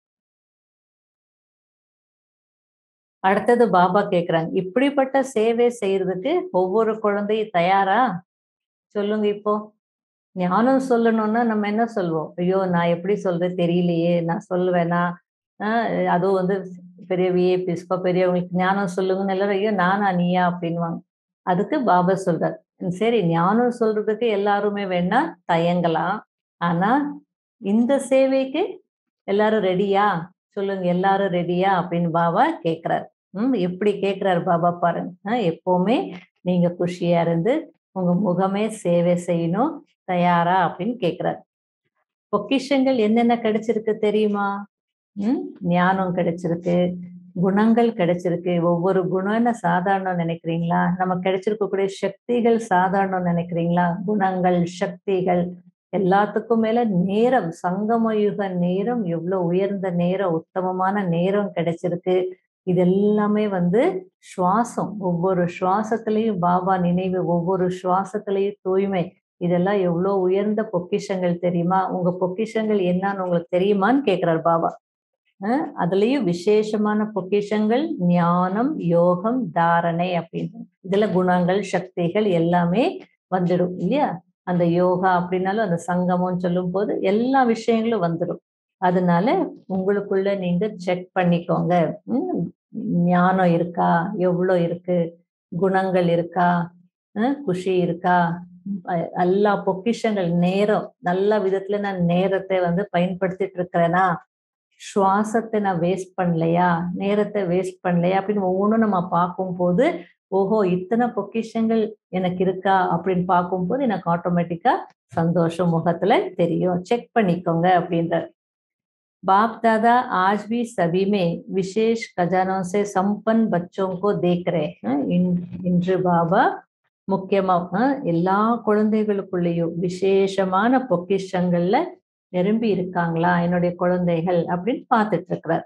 அடுத்தது பாபா கேக்குறாங்க இப்படிப்பட்ட சேவை செய்யறதுக்கு ஒவ்வொரு குழந்தையும் தயாரா சொல்லுங்க இப்போ ஞானம் சொல்லணும்னா நம்ம என்ன சொல்வோம் ஐயோ நான் எப்படி சொல்றது தெரியலையே நான் சொல்லுவேனா அதுவும் வந்து பெரிய விஏபிஸ்கோ பெரியவங்களுக்கு ஞானம் சொல்லுங்கன்னு எல்லாரும் ஐயோ நானா நீயா அப்படின்வாங்க அதுக்கு பாபா சொல்றார் சரி ஞானம் சொல்றதுக்கு எல்லாருமே வேணா தயங்கலாம் ஆனா இந்த சேவைக்கு எல்லாரும் ரெடியா சொல்லுங்க எல்லாரும் ரெடியா அப்படின்னு பாபா கேக்குறாரு ம் எப்படி கேக்குறாரு பாபா பாருங்க எப்பவுமே நீங்க குஷியா இருந்து உங்க முகமே சேவை செய்யணும் தயாரா அப்படின்னு கேக்குறாரு பொக்கிஷங்கள் என்னென்ன கிடைச்சிருக்கு தெரியுமா உம் ஞானம் கிடைச்சிருக்கு குணங்கள் கிடைச்சிருக்கு ஒவ்வொரு குணம் என்ன சாதாரணம் நினைக்கிறீங்களா நம்ம கிடைச்சிருக்கக்கூடிய சக்திகள் சாதாரணம் நினைக்கிறீங்களா குணங்கள் சக்திகள் எல்லாத்துக்கும் மேல நேரம் சங்கமயுக நேரம் எவ்வளவு உயர்ந்த நேரம் உத்தமமான நேரம் கிடைச்சிருக்கு இது எல்லாமே வந்து சுவாசம் ஒவ்வொரு சுவாசத்திலையும் பாபா நினைவு ஒவ்வொரு சுவாசத்திலையும் தூய்மை இதெல்லாம் எவ்வளவு உயர்ந்த பொக்கிஷங்கள் தெரியுமா உங்க பொக்கிஷங்கள் என்னன்னு உங்களுக்கு தெரியுமான்னு கேக்குறாரு பாபா அதுலயும் விசேஷமான பொக்கிஷங்கள் ஞானம் யோகம் தாரணை அப்படின்னு இதுல குணங்கள் சக்திகள் எல்லாமே வந்துடும் இல்லையா அந்த யோகா அப்படின்னாலும் அந்த சங்கமம்னு சொல்லும் போது எல்லா விஷயங்களும் வந்துடும் அதனால உங்களுக்குள்ள நீங்க செக் பண்ணிக்கோங்க ஞானம் இருக்கா எவ்வளோ இருக்கு குணங்கள் இருக்கா குஷி இருக்கா எல்லா பொக்கிஷங்கள் நேரம் நல்ல விதத்துல நான் நேரத்தை வந்து பயன்படுத்திட்டு இருக்கிறேனா சுவாசத்தை நான் வேஸ்ட் பண்ணலையா நேரத்தை வேஸ்ட் பண்ணலையா அப்படின்னு ஒவ்வொன்றும் நம்ம பார்க்கும் போது ஓஹோ இத்தனை பொக்கிஷங்கள் எனக்கு இருக்கா அப்படின்னு பார்க்கும்போது எனக்கு ஆட்டோமேட்டிக்கா சந்தோஷம் முகத்துல தெரியும் செக் பண்ணிக்கோங்க அப்படின்ற बाप दादा आज भी सभी में विशेष खजानों से संपन्न बच्चों को देख रहे हैं இன்று பாபா முக்கியமா எல்லா குழந்தைகளுக்குள்ளேயும் விசேஷமான பொக்கிஷங்கள்ல நிரம்பி இருக்காங்களா என்னுடைய குழந்தைகள் அப்படின்னு பார்த்துட்டு இருக்கிறார்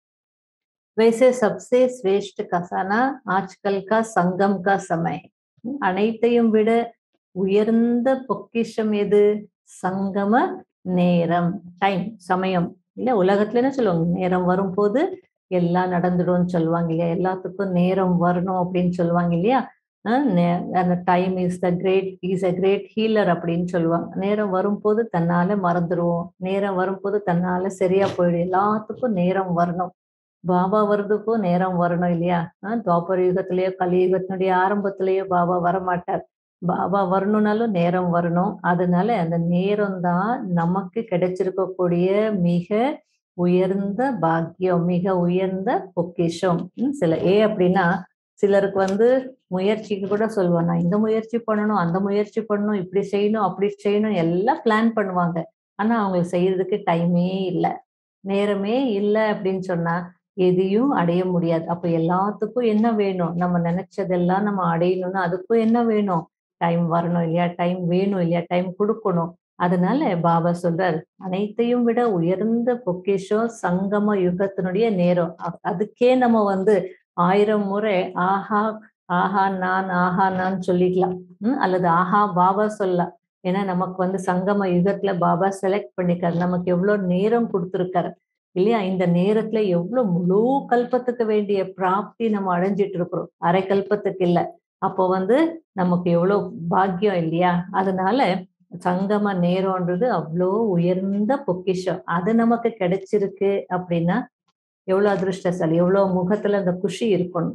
वैसे सबसे श्रेष्ठ खजाना आजकल का संगम का समय அனைத்தையும் விட உயர்ந்த பொக்கிஷம் எது சங்கம நேரம் டைம் சமயம் இல்ல உலகத்துல என்ன சொல்லுவாங்க நேரம் வரும்போது எல்லாம் நடந்துடும் சொல்லுவாங்க இல்லையா எல்லாத்துக்கும் நேரம் வரணும் அப்படின்னு சொல்லுவாங்க இல்லையா அந்த time is the great is a great healer அப்படின்னு சொல்லுவாங்க நேரம் வரும்போது தன்னால மறந்துடுவோம் நேரம் வரும்போது தன்னால சரியா போயிடும் எல்லாத்துக்கும் நேரம் வரணும் பாபா வர்றதுக்கும் நேரம் வரணும் இல்லையா துவாபர யுகத்திலேயோ கலியுகத்தினுடைய ஆரம்பத்திலேயோ பாபா வரமாட்டார் பாபா வரணும்னாலும் நேரம் வரணும் அதனால அந்த நேரம் தான் நமக்கு கிடைச்சிருக்கக்கூடிய மிக உயர்ந்த பாக்கியம் மிக உயர்ந்த பொக்கிஷம் சில ஏ அப்படின்னா சிலருக்கு வந்து முயற்சிக்கு கூட சொல்லுவாங்க நான் இந்த முயற்சி பண்ணணும் அந்த முயற்சி பண்ணணும் இப்படி செய்யணும் அப்படி செய்யணும் எல்லாம் பிளான் பண்ணுவாங்க ஆனா அவங்களுக்கு செய்யறதுக்கு டைமே இல்லை நேரமே இல்லை அப்படின்னு சொன்னா எதையும் அடைய முடியாது அப்ப எல்லாத்துக்கும் என்ன வேணும் நம்ம நினைச்சதெல்லாம் நம்ம அடையணும்னா அதுக்கும் என்ன வேணும் டைம் வரணும் இல்லையா டைம் வேணும் இல்லையா டைம் கொடுக்கணும் அதனால பாபா சொல்றார் அனைத்தையும் விட உயர்ந்த பொக்கிஷம் சங்கம யுகத்தினுடைய நேரம் அதுக்கே நம்ம வந்து ஆயிரம் முறை ஆஹா ஆஹா நான் ஆஹா நான் சொல்லிக்கலாம் ம், அல்லது ஆஹா பாபா சொல்லலாம் ஏன்னா நமக்கு வந்து சங்கம யுகத்துல பாபா செலக்ட் பண்ணிக்காரு நமக்கு எவ்வளவு நேரம் கொடுத்துருக்காரு இல்லையா இந்த நேரத்துல எவ்வளவு முழு கல்பத்துக்கு வேண்டிய பிராப்தி நம்ம அடைஞ்சிட்டு இருக்கிறோம் அரை கல்பத்துக்கு இல்ல அப்போ வந்து நமக்கு எவ்வளவு பாக்கியம் இல்லையா அதனால சங்கம நேரம்ன்றது அவ்வளோ உயர்ந்த பொக்கிஷம் அது நமக்கு கிடைச்சிருக்கு அப்படின்னா எவ்வளவு அதிர்ஷ்டசாலி எவ்வளவு முகத்துல அந்த குஷி இருக்கணும்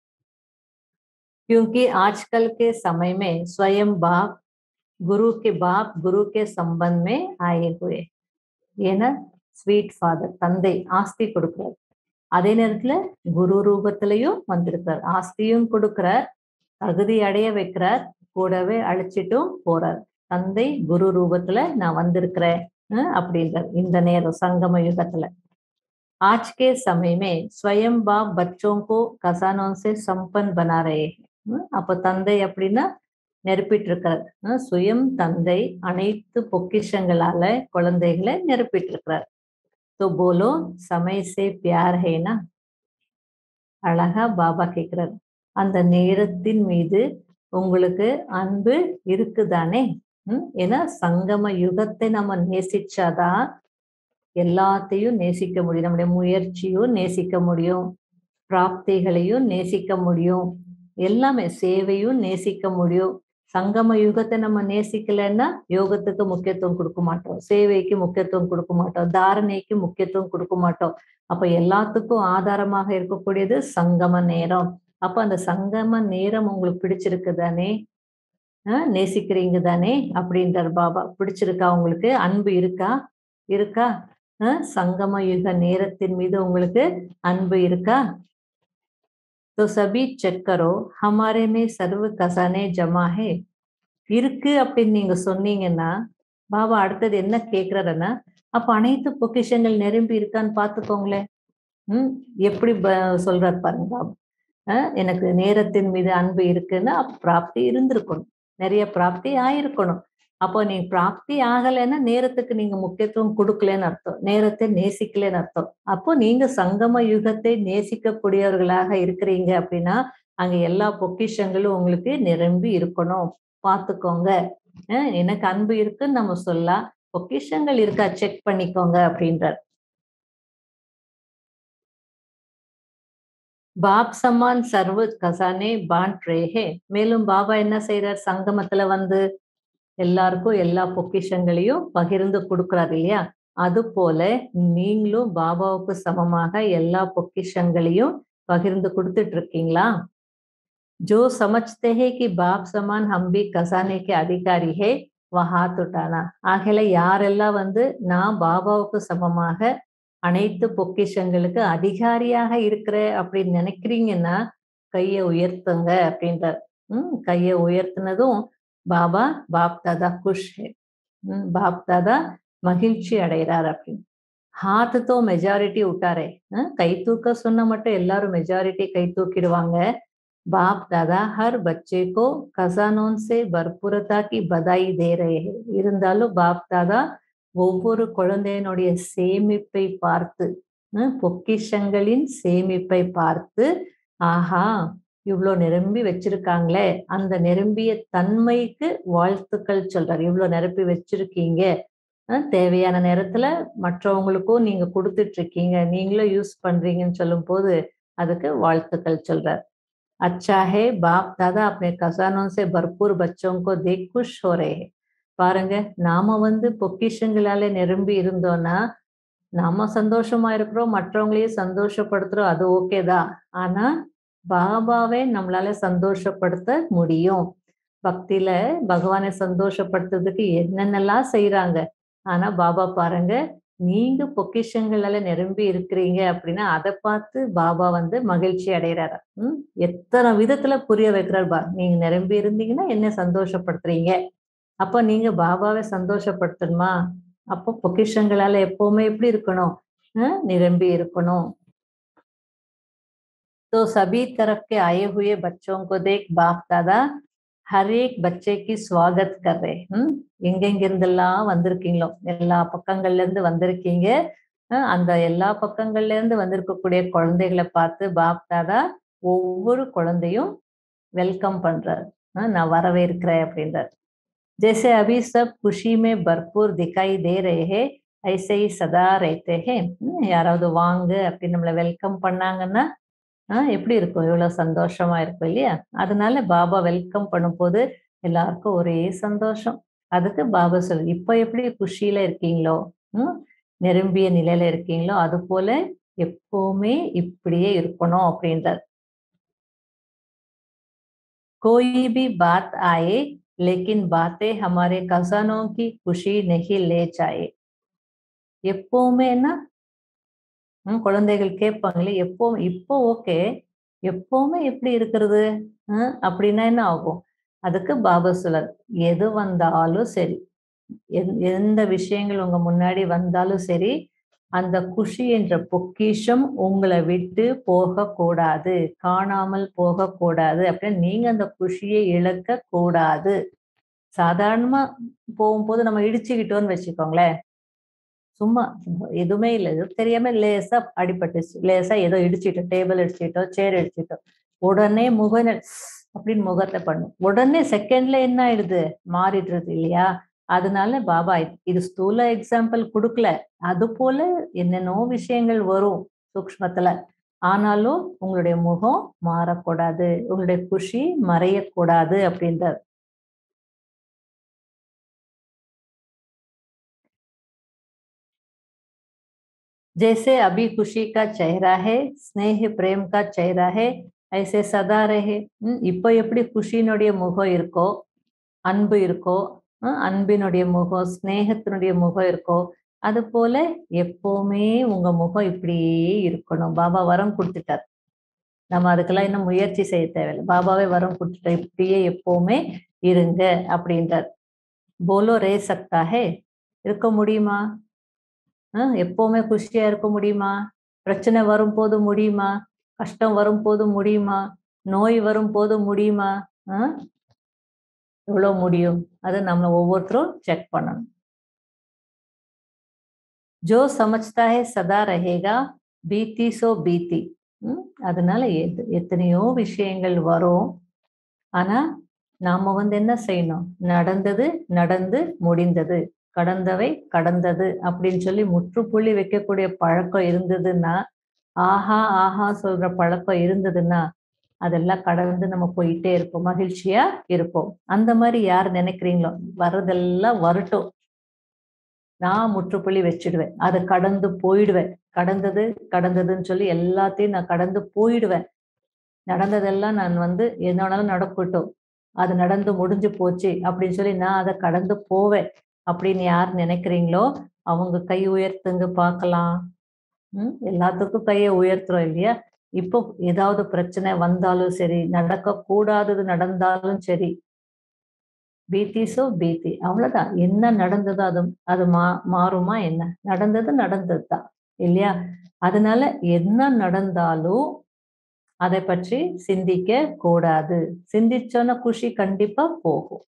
क्योंकि आजकल के समय में स्वयं बाप गुरु के बाप गुरु के संबंध में आए हुए ஏன்னா ஸ்வீட் ஃபாதர் தந்தை ஆஸ்தி கொடுக்கிறார் அதே நேரத்துல குரு ரூபத்திலையும் வந்திருக்கிறார் ஆஸ்தியும் கொடுக்கிறார் தகுதி அடைய வைக்கிறார் கூடவே அழைச்சிட்டும் போறார் தந்தை குரு ரூபத்துல நான் வந்திருக்கிறேன் அஹ் அப்படின்றார் இந்த நேரம் சங்கம யுகத்துல आज के समय में स्वयं बाप बच्चों को खजानों से संपन्न बना रहे हैं ஹம், அப்ப தந்தை அப்படின்னா நிரப்பிட்டு இருக்கிறார் ஹம், சுயம் தந்தை அனைத்து பொக்கிஷங்களால குழந்தைகளை நிரப்பிட்டு இருக்கிறார் तो बोलो समय से प्यार है ना அழகா பாபா கேக்குறாரு அந்த நேரத்தின் மீது உங்களுக்கு அன்பு இருக்குதானே ஹம், ஏன்னா சங்கம யுகத்தை நம்ம நேசிச்சாதான் எல்லாத்தையும் நேசிக்க முடியும் நம்முடைய முயற்சியும் நேசிக்க முடியும் பிராப்திகளையும் நேசிக்க முடியும் எல்லாமே சேவையும் நேசிக்க முடியும் சங்கம யுகத்தை நம்ம நேசிக்கலைன்னா யோகத்துக்கு முக்கியத்துவம் கொடுக்க மாட்டோம் சேவைக்கு முக்கியத்துவம் கொடுக்க மாட்டோம் தாரணைக்கு முக்கியத்துவம் கொடுக்க மாட்டோம் அப்ப எல்லாத்துக்கும் ஆதாரமாக இருக்கக்கூடியது சங்கம நேரம் அப்ப அந்த சங்கம நேரம் உங்களுக்கு பிடிச்சிருக்கு தானே ஆஹ் நேசிக்கிறீங்க தானே அப்படின்றார் பாபா பிடிச்சிருக்கா உங்களுக்கு அன்பு இருக்கா இருக்கா ஆஹ் சங்கம யுக நேரத்தின் மீது உங்களுக்கு அன்பு இருக்கா तो सभी चेक करो हमारे में सर्व खजाने जमा है இருக்கு அப்படின்னு நீங்க சொன்னீங்கன்னா பாபா அடுத்தது என்ன கேக்குறாருன்னா அப்ப அனைத்து பொக்கிஷங்கள் நிரம்பி இருக்கான்னு பாத்துக்கோங்களேன் ம் எப்படி ப- சொல்றாரு பாருங்க பாபா அஹ் எனக்கு நேரத்தின் மீது அன்பு இருக்குன்னா அப்ப பிராப்தி இருந்திருக்கணும் நிறைய பிராப்தி ஆயிருக்கணும் அப்போ நீ பிராப்தி ஆகலைன்னா நேரத்துக்கு நீங்க முக்கியத்துவம் கொடுக்கலன்னு அர்த்தம் நேரத்தை நேசிக்கலன்னு அர்த்தம் அப்போ நீங்க சங்கம யுகத்தை நேசிக்கக்கூடியவர்களாக இருக்கிறீங்க அப்படின்னா அங்க எல்லா பொக்கிஷங்களும் உங்களுக்கு நிரம்பி இருக்கணும் பார்த்துக்கோங்க அஹ் எனக்கு அன்பு இருக்குன்னு நம்ம சொல்லலாம் பொக்கிஷங்கள் இருக்கா செக் பண்ணிக்கோங்க அப்படின்றார் பாப் சமான் சர்வ கசானே பாண்ட் ரேஹே மேலும் பாபா என்ன செய்யறார் சங்கமத்துல வந்து எல்லாருக்கும் எல்லா பொக்கிஷங்களையும் பகிர்ந்து கொடுக்கிறார் இல்லையா அது போல நீங்களும் பாபாவுக்கு சமமாக எல்லா பொக்கிஷங்களையும் பகிர்ந்து கொடுத்துட்டு இருக்கீங்களா जो समझते हैं कि बाप समान हम भी खजाने के अधिकारी है वह हाथ उठाना ஆகல யாரெல்லாம் வந்து நான் பாபாவுக்கு சமமாக அனைத்து பொக்கிஷங்களுக்கு அதிகாரியாக இருக்கிற அப்படின்னு நினைக்கிறீங்கன்னா கையை உயர்த்துங்க அப்படின்றார் உம் கையை உயர்த்தினதும் பாபா பாப் தாதா குஷ் ஹே உம் பாப் தாதா மகிழ்ச்சி அடைகிறார் அப்படின்னு ஹாத் தோ மெஜாரிட்டி விட்டாரே கை தூக்க சொன்ன மட்டும் எல்லாரும் மெஜாரிட்டி கை தூக்கிடுவாங்க बाप दादा हर बच्चे को खजानों से भरपूरता की बधाई दे रहे हैं இருந்தாலும் பாப் தாதா ஒவ்வொரு குழந்தையினுடைய சேமிப்பை பார்த்து ஹம், பொக்கிஷங்களின் சேமிப்பை பார்த்து ஆஹா இவ்வளோ நிரம்பி வச்சிருக்காங்களே அந்த நிரம்பிய தன்மைக்கு வாழ்த்துக்கள் சொல்றாரு இவ்வளோ நிரப்பி வச்சிருக்கீங்க அஹ், தேவையான நேரத்துல மற்றவங்களுக்கும் நீங்க கொடுத்துட்டு இருக்கீங்க நீங்களும் யூஸ் பண்றீங்கன்னு சொல்லும் போது அதுக்கு வாழ்த்துக்கள் சொல்றார் अच्छा है बाप दादा अपने खजानों से भरपूर बच्चों को देख खुश हो रहे हैं பாருங்க நாம வந்து பொக்கிஷங்களால நிரம்பி இருந்தோம்னா நாம சந்தோஷமா இருக்கிறோம் மற்றவங்களையும் சந்தோஷப்படுத்துறோம் அது ஓகே தான் ஆனா பாபாவை நம்மளால சந்தோஷப்படுத்த முடியும் பக்தியில பகவானை சந்தோஷப்படுத்துறதுக்கு என்னென்னலாம் செய்யறாங்க ஆனா பாபா பாருங்க நீங்க பொக்கிஷங்களால நிரம்பி இருக்கிறீங்க அப்படின்னா அதை பார்த்து பாபா வந்து மகிழ்ச்சி அடைகிறாரு ம் எத்தனை விதத்துல புரிய வைக்கிறார் பா நீங்க நிரம்பி இருந்தீங்கன்னா என்ன சந்தோஷப்படுத்துறீங்க அப்ப நீங்க பாபாவை சந்தோஷப்படுத்தணுமா அப்போ பொக்கிஷங்களால எப்பவுமே எப்படி இருக்கணும் அஹ் நிரம்பி இருக்கணும் तो सभी तरफ के आए हुए बच्चों को देख बाप दादा हर एक बच्चे की स्वागत कर रहे हम्म எங்கெங்கிருந்தெல்லாம் வந்திருக்கீங்களோ எல்லா பக்கங்கள்ல இருந்து வந்திருக்கீங்க அஹ் அந்த எல்லா பக்கங்கள்ல இருந்து வந்திருக்கக்கூடிய குழந்தைகளை பார்த்து பாப் தாதா ஒவ்வொரு குழந்தையும் வெல்கம் பண்றார் அஹ் நான் வரவேற்கிறேன் அப்படின்றார் जैसे अभी सब खुशी में भरपूर दिखाई दे रहे हैं ऐसे ही सदा रहते हैं ஹம், யாராவது வாங்க அப்படின்னு நம்மளை வெல்கம் பண்ணாங்கன்னா ஆஹ் எப்படி இருக்கும் எவ்வளவு சந்தோஷமா இருக்கும் இல்லையா அதனால பாபா வெல்கம் பண்ணும்போது எல்லாருக்கும் ஒரே சந்தோஷம் அதுக்கு பாபா சொல்லு இப்ப எப்படி குஷியில இருக்கீங்களோ ஹம், நிரம்பிய நிலையில இருக்கீங்களோ அது போல எப்பவுமே இப்படியே இருக்கணும் அப்படின்றார் कोई भी बात आए लेकिन बातें हमारे खजानों की खुशी नहीं ले जाए எப்பவுமே என்ன ஹம், குழந்தைகள் கேட்பாங்களே எப்போ இப்போ ஓகே எப்பவுமே எப்படி இருக்கிறது ஹம், அப்படின்னா என்ன ஆகும் அதுக்கு பாபா சொல்லர் எது வந்தாலும் சரி எந்- எந்த விஷயங்கள் உங்க முன்னாடி வந்தாலும் சரி அந்த குஷி என்ற பொக்கிஷம் உங்களை விட்டு போக கூடாது காணாமல் போக கூடாது அப்படின்னு நீங்க அந்த குஷியை இழக்க கூடாது சாதாரணமா போகும்போது நம்ம இடிச்சுக்கிட்டோம்னு வச்சுக்கோங்களேன் சும்மா எதுவுமே இல்லை எதுவும் தெரியாம லேசா அடிபட்டுச்சு லேசா ஏதோ இடிச்சிட்டோம் டேபிள் இடிச்சிட்டோம் சேர் இடிச்சிட்டோம் உடனே முக நெ- அப்படின்னு முகத்தை பண்ணும் உடனே செகண்ட்ல என்ன ஆயிடுது மாறிடுறது இல்லையா அதனால பாபா இது- இது ஸ்தூல எக்ஸாம்பிள் கொடுக்கல அது போல என்னென்னோ விஷயங்கள் வரும் சூக்ஷ்மத்துல ஆனாலும் உங்களுடைய முகம் மாறக்கூடாது உங்களுடைய குஷி மறையக்கூடாது அப்படின்றார் जैसे अभी खुशी का चेहरा है स्नेह प्रेम का चेहरा है ऐसे सदा रहे ம், இப்போ எப்படி குஷியினுடைய முகம் இருக்கோ அன்பு இருக்கோ ம், அன்பினுடைய முகம் ஸ்நேகத்தினுடைய முகம் இருக்கோ அது போல எப்பவுமே உங்க முகம் இப்படியே இருக்கணும் பாபா வரம் கொடுத்துட்டார் நம்ம அதுக்கெல்லாம் இன்னும் முயற்சி செய்ய தேவையில்லை பாபாவே வரம் கொடுத்துட்டார் இப்படியே எப்பவுமே இருங்க அப்படின்றார் போலோ ரே சக்தா ஹே இருக்க முடியுமா ஆஹ் எப்பவுமே குஷியா இருக்க முடியுமா பிரச்சனை வரும்போது முடியுமா கஷ்டம் வரும்போது முடியுமா நோய் வரும்போது முடியுமா ஆஹ் எவ்வளவு முடியும் அது நம்ம ஒவ்வொருத்தரும் செக் பண்ணணும் ஜோ சமஜ்தா ஹே சதா ரஹேகா பீத்தி சோ பீத்தி ம், அதனால எத்- எத்தனையோ விஷயங்கள் வரும் ஆனா நாம வந்து என்ன செய்யணும் நடந்தது நடந்து முடிந்தது கடந்தவை கடந்தது அப்படின்னு சொல்லி முற்றுப்புள்ளி வைக்கக்கூடிய பழக்கம் இருந்ததுன்னா ஆஹா ஆஹா சொல்ற பழக்கம் இருந்ததுன்னா அதெல்லாம் கடந்து நம்ம போயிட்டே இருப்போம் மகிழ்ச்சியா இருப்போம் அந்த மாதிரி யார் நினைக்கிறீங்களோ வர்றதெல்லாம் வரட்டும் நான் முற்றுப்புள்ளி வச்சிடுவேன் அதை கடந்து போயிடுவேன் கடந்தது கடந்ததுன்னு சொல்லி எல்லாத்தையும் நான் கடந்து போயிடுவேன் நடந்ததெல்லாம் நான் வந்து என்னாலும் நடக்கட்டும் அது நடந்து முடிஞ்சு போச்சு அப்படின்னு சொல்லி நான் அதை கடந்து போவேன் அப்படின்னு யார் நினைக்கிறீங்களோ அவங்க கை உயர்த்துங்க பார்க்கலாம் ம் எல்லாத்துக்கும் கையை உயர்த்துறோம் இல்லையா இப்போ ஏதாவது பிரச்சனை வந்தாலும் சரி நடக்க கூடாதது நடந்தாலும் சரி பீத்திஸோ பீத்தி அவ்வளவுதான் என்ன நடந்ததோ அது அது மா மாறுமா என்ன நடந்தது நடந்தது தான் இல்லையா அதனால என்ன நடந்தாலும் அதை பற்றி சிந்திக்க கூடாது சிந்திச்சோன்னா குஷி கண்டிப்பா போகும்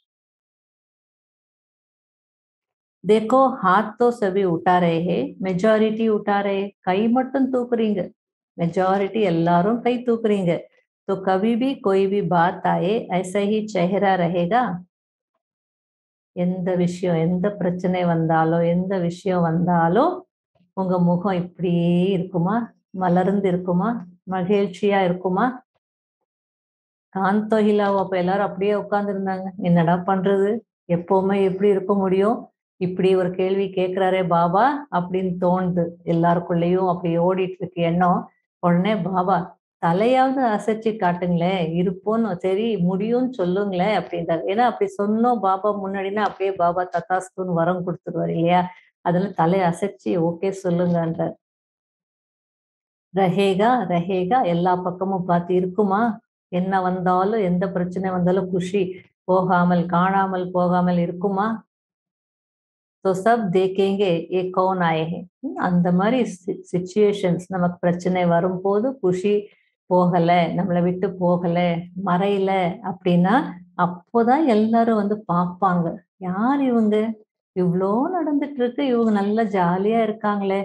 देखो हाथ तो सभी उठा रहे हैं மெஜாரிட்டி उठा रहे கை மட்டும் தூக்குறீங்க மெஜாரிட்டி எல்லாரும் கை தூக்குறீங்க तो कभी भी कोई भी बात आए ऐसा ही चेहरा रहेगा எந்த விஷயம் எந்த பிரச்சனை வந்தாலும் எந்த விஷயம் வந்தாலும் உங்க முகம் இப்படியே இருக்குமா மலர்ந்து இருக்குமா மகிழ்ச்சியா இருக்குமா காந்தோ ஹிலாவோ அப்ப எல்லாரும் அப்படியே உட்கார்ந்து இருந்தாங்க என்னடா பண்றது எப்பவுமே எப்படி இருக்க முடியும் இப்படி ஒரு கேள்வி கேட்கிறாரே பாபா அப்படின்னு தோணுது எல்லாருக்குள்ளேயும் அப்படி ஓடிட்டு இருக்கு எண்ணம் உடனே பாபா தலையாவது அசைச்சு காட்டுங்களேன் இருப்போன்னு சரி முடியும்னு சொல்லுங்களேன் அப்படின்றாரு ஏன்னா அப்படி சொன்னோம் பாபா முன்னாடினா அப்படியே பாபா தத்தாஸ்துன்னு வரம் கொடுத்துருவாரு இல்லையா அதுல தலை அசைச்சு ஓகே சொல்லுங்கன்றார் ரஹேகா ரஹேகா எல்லா பக்கமும் பார்த்து இருக்குமா என்ன வந்தாலும் எந்த பிரச்சனை வந்தாலும் குஷி போகாமல் காணாமல் போகாமல் இருக்குமா तो सब देखेंगे ये कौन आए हैं ஹம், அந்த மாதிரி சுச்சுவேஷன்ஸ் நமக்கு பிரச்சனை வரும்போது குஷி போகல நம்மளை விட்டு போகல மறையல அப்படின்னா அப்போதான் எல்லாரும் வந்து பார்ப்பாங்க யார் இவங்க இவ்வளோ நடந்துட்டு இருக்கு இவங்க நல்லா ஜாலியா இருக்காங்களே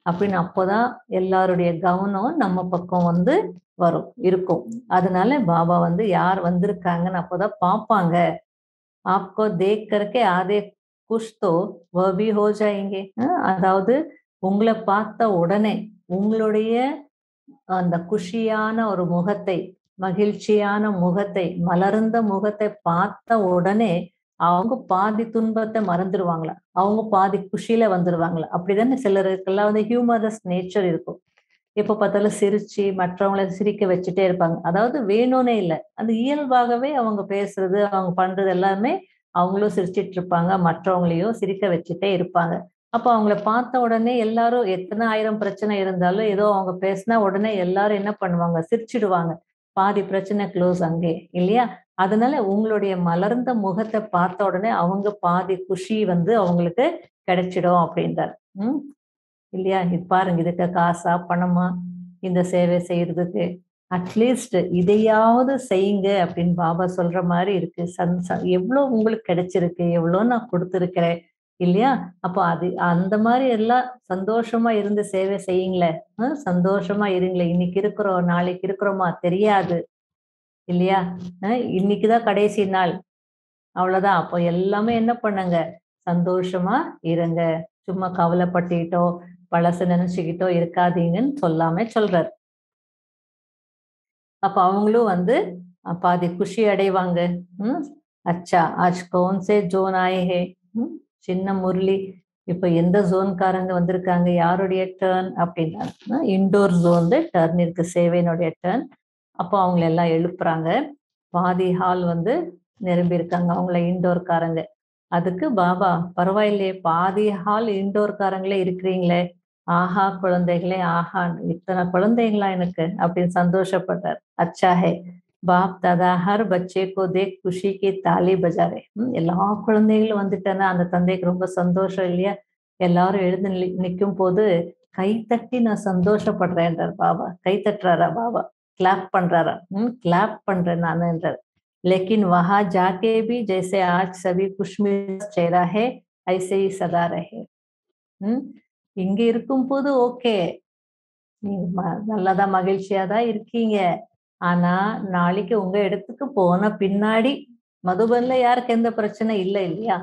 அப்படின்னு அப்போதான் எல்லாருடைய கவனம் நம்ம பக்கம் வந்து வரும் இருக்கும் அதனால பாபா வந்து யார் வந்திருக்காங்கன்னு அப்போதான் பார்ப்பாங்க ஆப்கோ தேக் கருக்கே ஆதே குஷ் தோ வபி ஹோ ஜாயிங்கே அதாவது உங்களை பார்த்த உடனே உங்களுடைய அந்த குஷியான ஒரு முகத்தை மகிழ்ச்சியான முகத்தை மலர்ந்த முகத்தை பார்த்த உடனே அவங்க பாதி துன்பத்தை மறந்துடுவாங்களா அவங்க பாதி குஷியில வந்துடுவாங்களா அப்படிதானே சிலருக்கெல்லாம் வந்து ஹியூமரஸ் நேச்சர் இருக்கும் எப்ப பார்த்தாலும் சிரிச்சு மற்றவங்கள சிரிக்க வச்சுட்டே இருப்பாங்க அதாவது வேணும்னே இல்லை அது இயல்பாகவே அவங்க பேசுறது அவங்க பண்றது எல்லாமே அவங்களும் சிரிச்சிட்டு இருப்பாங்க மற்றவங்களையும் சிரிக்க வச்சுட்டே இருப்பாங்க அப்போ அவங்கள பார்த்த உடனே எல்லாரும் எத்தனை ஆயிரம் பிரச்சனை இருந்தாலும் ஏதோ அவங்க பேசினா உடனே எல்லாரும் என்ன பண்ணுவாங்க சிரிச்சிடுவாங்க பாதி பிரச்சனை க்ளோஸ் அங்கே இல்லையா அதனால உங்களுடைய மலர்ந்த முகத்தை பார்த்த உடனே அவங்க பாதி குஷி வந்து அவங்களுக்கு கிடைச்சிடும் அப்படின்றார் உம் இல்லையா இது பாருங்க இதுக்கு காசா பணமா இந்த சேவை செய்யறதுக்கு அட்லீஸ்ட் இதையாவது செய்யுங்க அப்படின்னு பாபா சொல்ற மாதிரி இருக்கு சந் எவ்வளவு உங்களுக்கு கிடைச்சிருக்கு எவ்வளவு நான் கொடுத்துருக்கிறேன் இல்லையா அப்போ அது அந்த மாதிரி எல்லாம் சந்தோஷமா இருந்து சேவை செய்யுங்களேன் சந்தோஷமா இருங்களேன் இன்னைக்கு இருக்கிறோம் நாளைக்கு இருக்கிறோமா தெரியாது இல்லையா இன்னைக்குதான் கடைசி நாள் அவ்வளவுதான் அப்போ எல்லாமே என்ன பண்ணுங்க சந்தோஷமா இருங்க சும்மா கவலைப்பட்டுக்கிட்டோ பழசு நினைச்சுக்கிட்டோ இருக்காதீங்கன்னு சொல்லாம சொல்றாரு அப்ப அவங்களும் வந்து பாதி குஷி அடைவாங்க உம் அச்சா ஆஜ் கௌன் சே ஜோன் ஆயே ஹே சின்ன முரளி இப்ப எந்த ஜோன்காரங்க வந்திருக்காங்க யாருடைய டேர்ன் அப்படின்னா இண்டோர் ஜோன் டேர்ன் இருக்கு சேவையினுடைய டேர்ன் அப்போ அவங்கள எல்லாம் எழுப்புறாங்க பாதி ஹால் வந்து நிரம்பி இருக்காங்க அவங்கள இண்டோர்காரங்க அதுக்கு பாபா பரவாயில்லையே பாதி ஹால் இண்டோர்காரங்களே இருக்கிறீங்களே ஆஹா குழந்தைகளே ஆஹா இத்தனை குழந்தைங்களா எனக்கு அப்படின்னு சந்தோஷப்பட்டார் அச்சா ஹே பாப் தாதா ஹர் பச்சே கோ தேக் குஷிக்கு தாலி பஜாரே எல்லா குழந்தைகளும் வந்துட்டேன்னா அந்த தந்தைக்கு ரொம்ப சந்தோஷம் இல்லையா எல்லாரும் எழுந்து நிற்கும் போது கை தட்டி நான் சந்தோஷப்படுறேன்றார் பாபா கை தட்டுறாரா பாபா கிளாப் பண்றாரா ம் கிளாப் பண்றேன் நான் என்றார் लेकिन वहां जाके भी जैसे आज सभी खुशमिजाज चेहरा है ऐसे ही सदा रहे ம் இங்க இருக்கும் போது ஓகே நீங்க நல்லாதான் மகிழ்ச்சியா தான் இருக்கீங்க ஆனா நாளைக்கு உங்க இடத்துக்கு போன பின்னாடி மதுபன்ல யாருக்கு எந்த பிரச்சனை இல்லை இல்லையா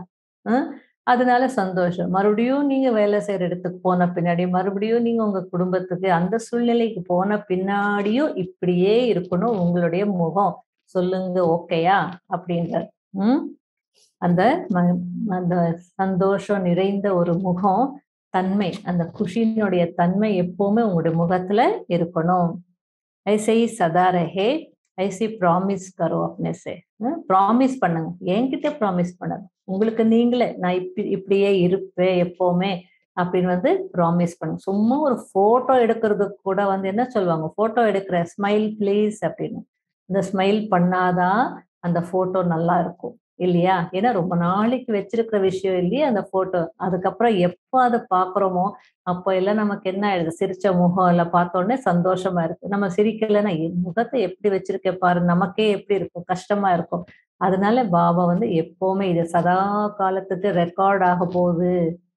அதனால சந்தோஷம் மறுபடியும் நீங்க வேலை செய்யற இடத்துக்கு போன பின்னாடி மறுபடியும் நீங்க உங்க குடும்பத்துக்கு அந்த சூழ்நிலைக்கு போன பின்னாடியும் இப்படியே இருக்கணும் உங்களுடைய முகம் சொல்லுங்க ஓகேயா அப்படின்ற உம் அந்த அந்த சந்தோஷம் நிறைந்த ஒரு முகம் தன்மை அந்த குஷியினுடைய தன்மை எப்பவுமே உங்களுடைய முகத்துல இருக்கணும் ஐசை சதா ரஹே ஐசி ப்ராமிஸ் கரோ அப்னே சே ப்ராமிஸ் பண்ணுங்க என்கிட்ட ப்ராமிஸ் பண்ணுங்க உங்களுக்கு நீங்களே நான் இப்படி இப்படியே இருப்பேன் எப்பவுமே அப்படின்னு வந்து ப்ராமிஸ் பண்ணுங்க சும்மா ஒரு போட்டோ எடுக்கிறதுக்கு கூட வந்து என்ன சொல்லுவாங்க போட்டோ எடுக்கிற ஸ்மைல் ப்ளீஸ் அப்படின்னு இந்த ஸ்மைல் பண்ணாதான் அந்த போட்டோ நல்லா இருக்கும் இல்லையா ஏன்னா ரொம்ப நாளைக்கு வச்சிருக்கிற விஷயம் இல்லையா அந்த போட்டோ அதுக்கப்புறம் எப்போ அதை பாக்குறோமோ அப்போ எல்லாம் நமக்கு என்ன ஆயிடுது சிரிச்ச முகம் எல்லாம் பார்த்த உடனே சந்தோஷமா இருக்கு நம்ம சிரிக்கலைன்னா என் முகத்தை எப்படி வச்சிருக்க பாரு நமக்கே எப்படி இருக்கும் கஷ்டமா இருக்கும் அதனால பாபா வந்து எப்பவுமே இது சதா காலத்துக்கு ரெக்கார்ட் ஆக போகுது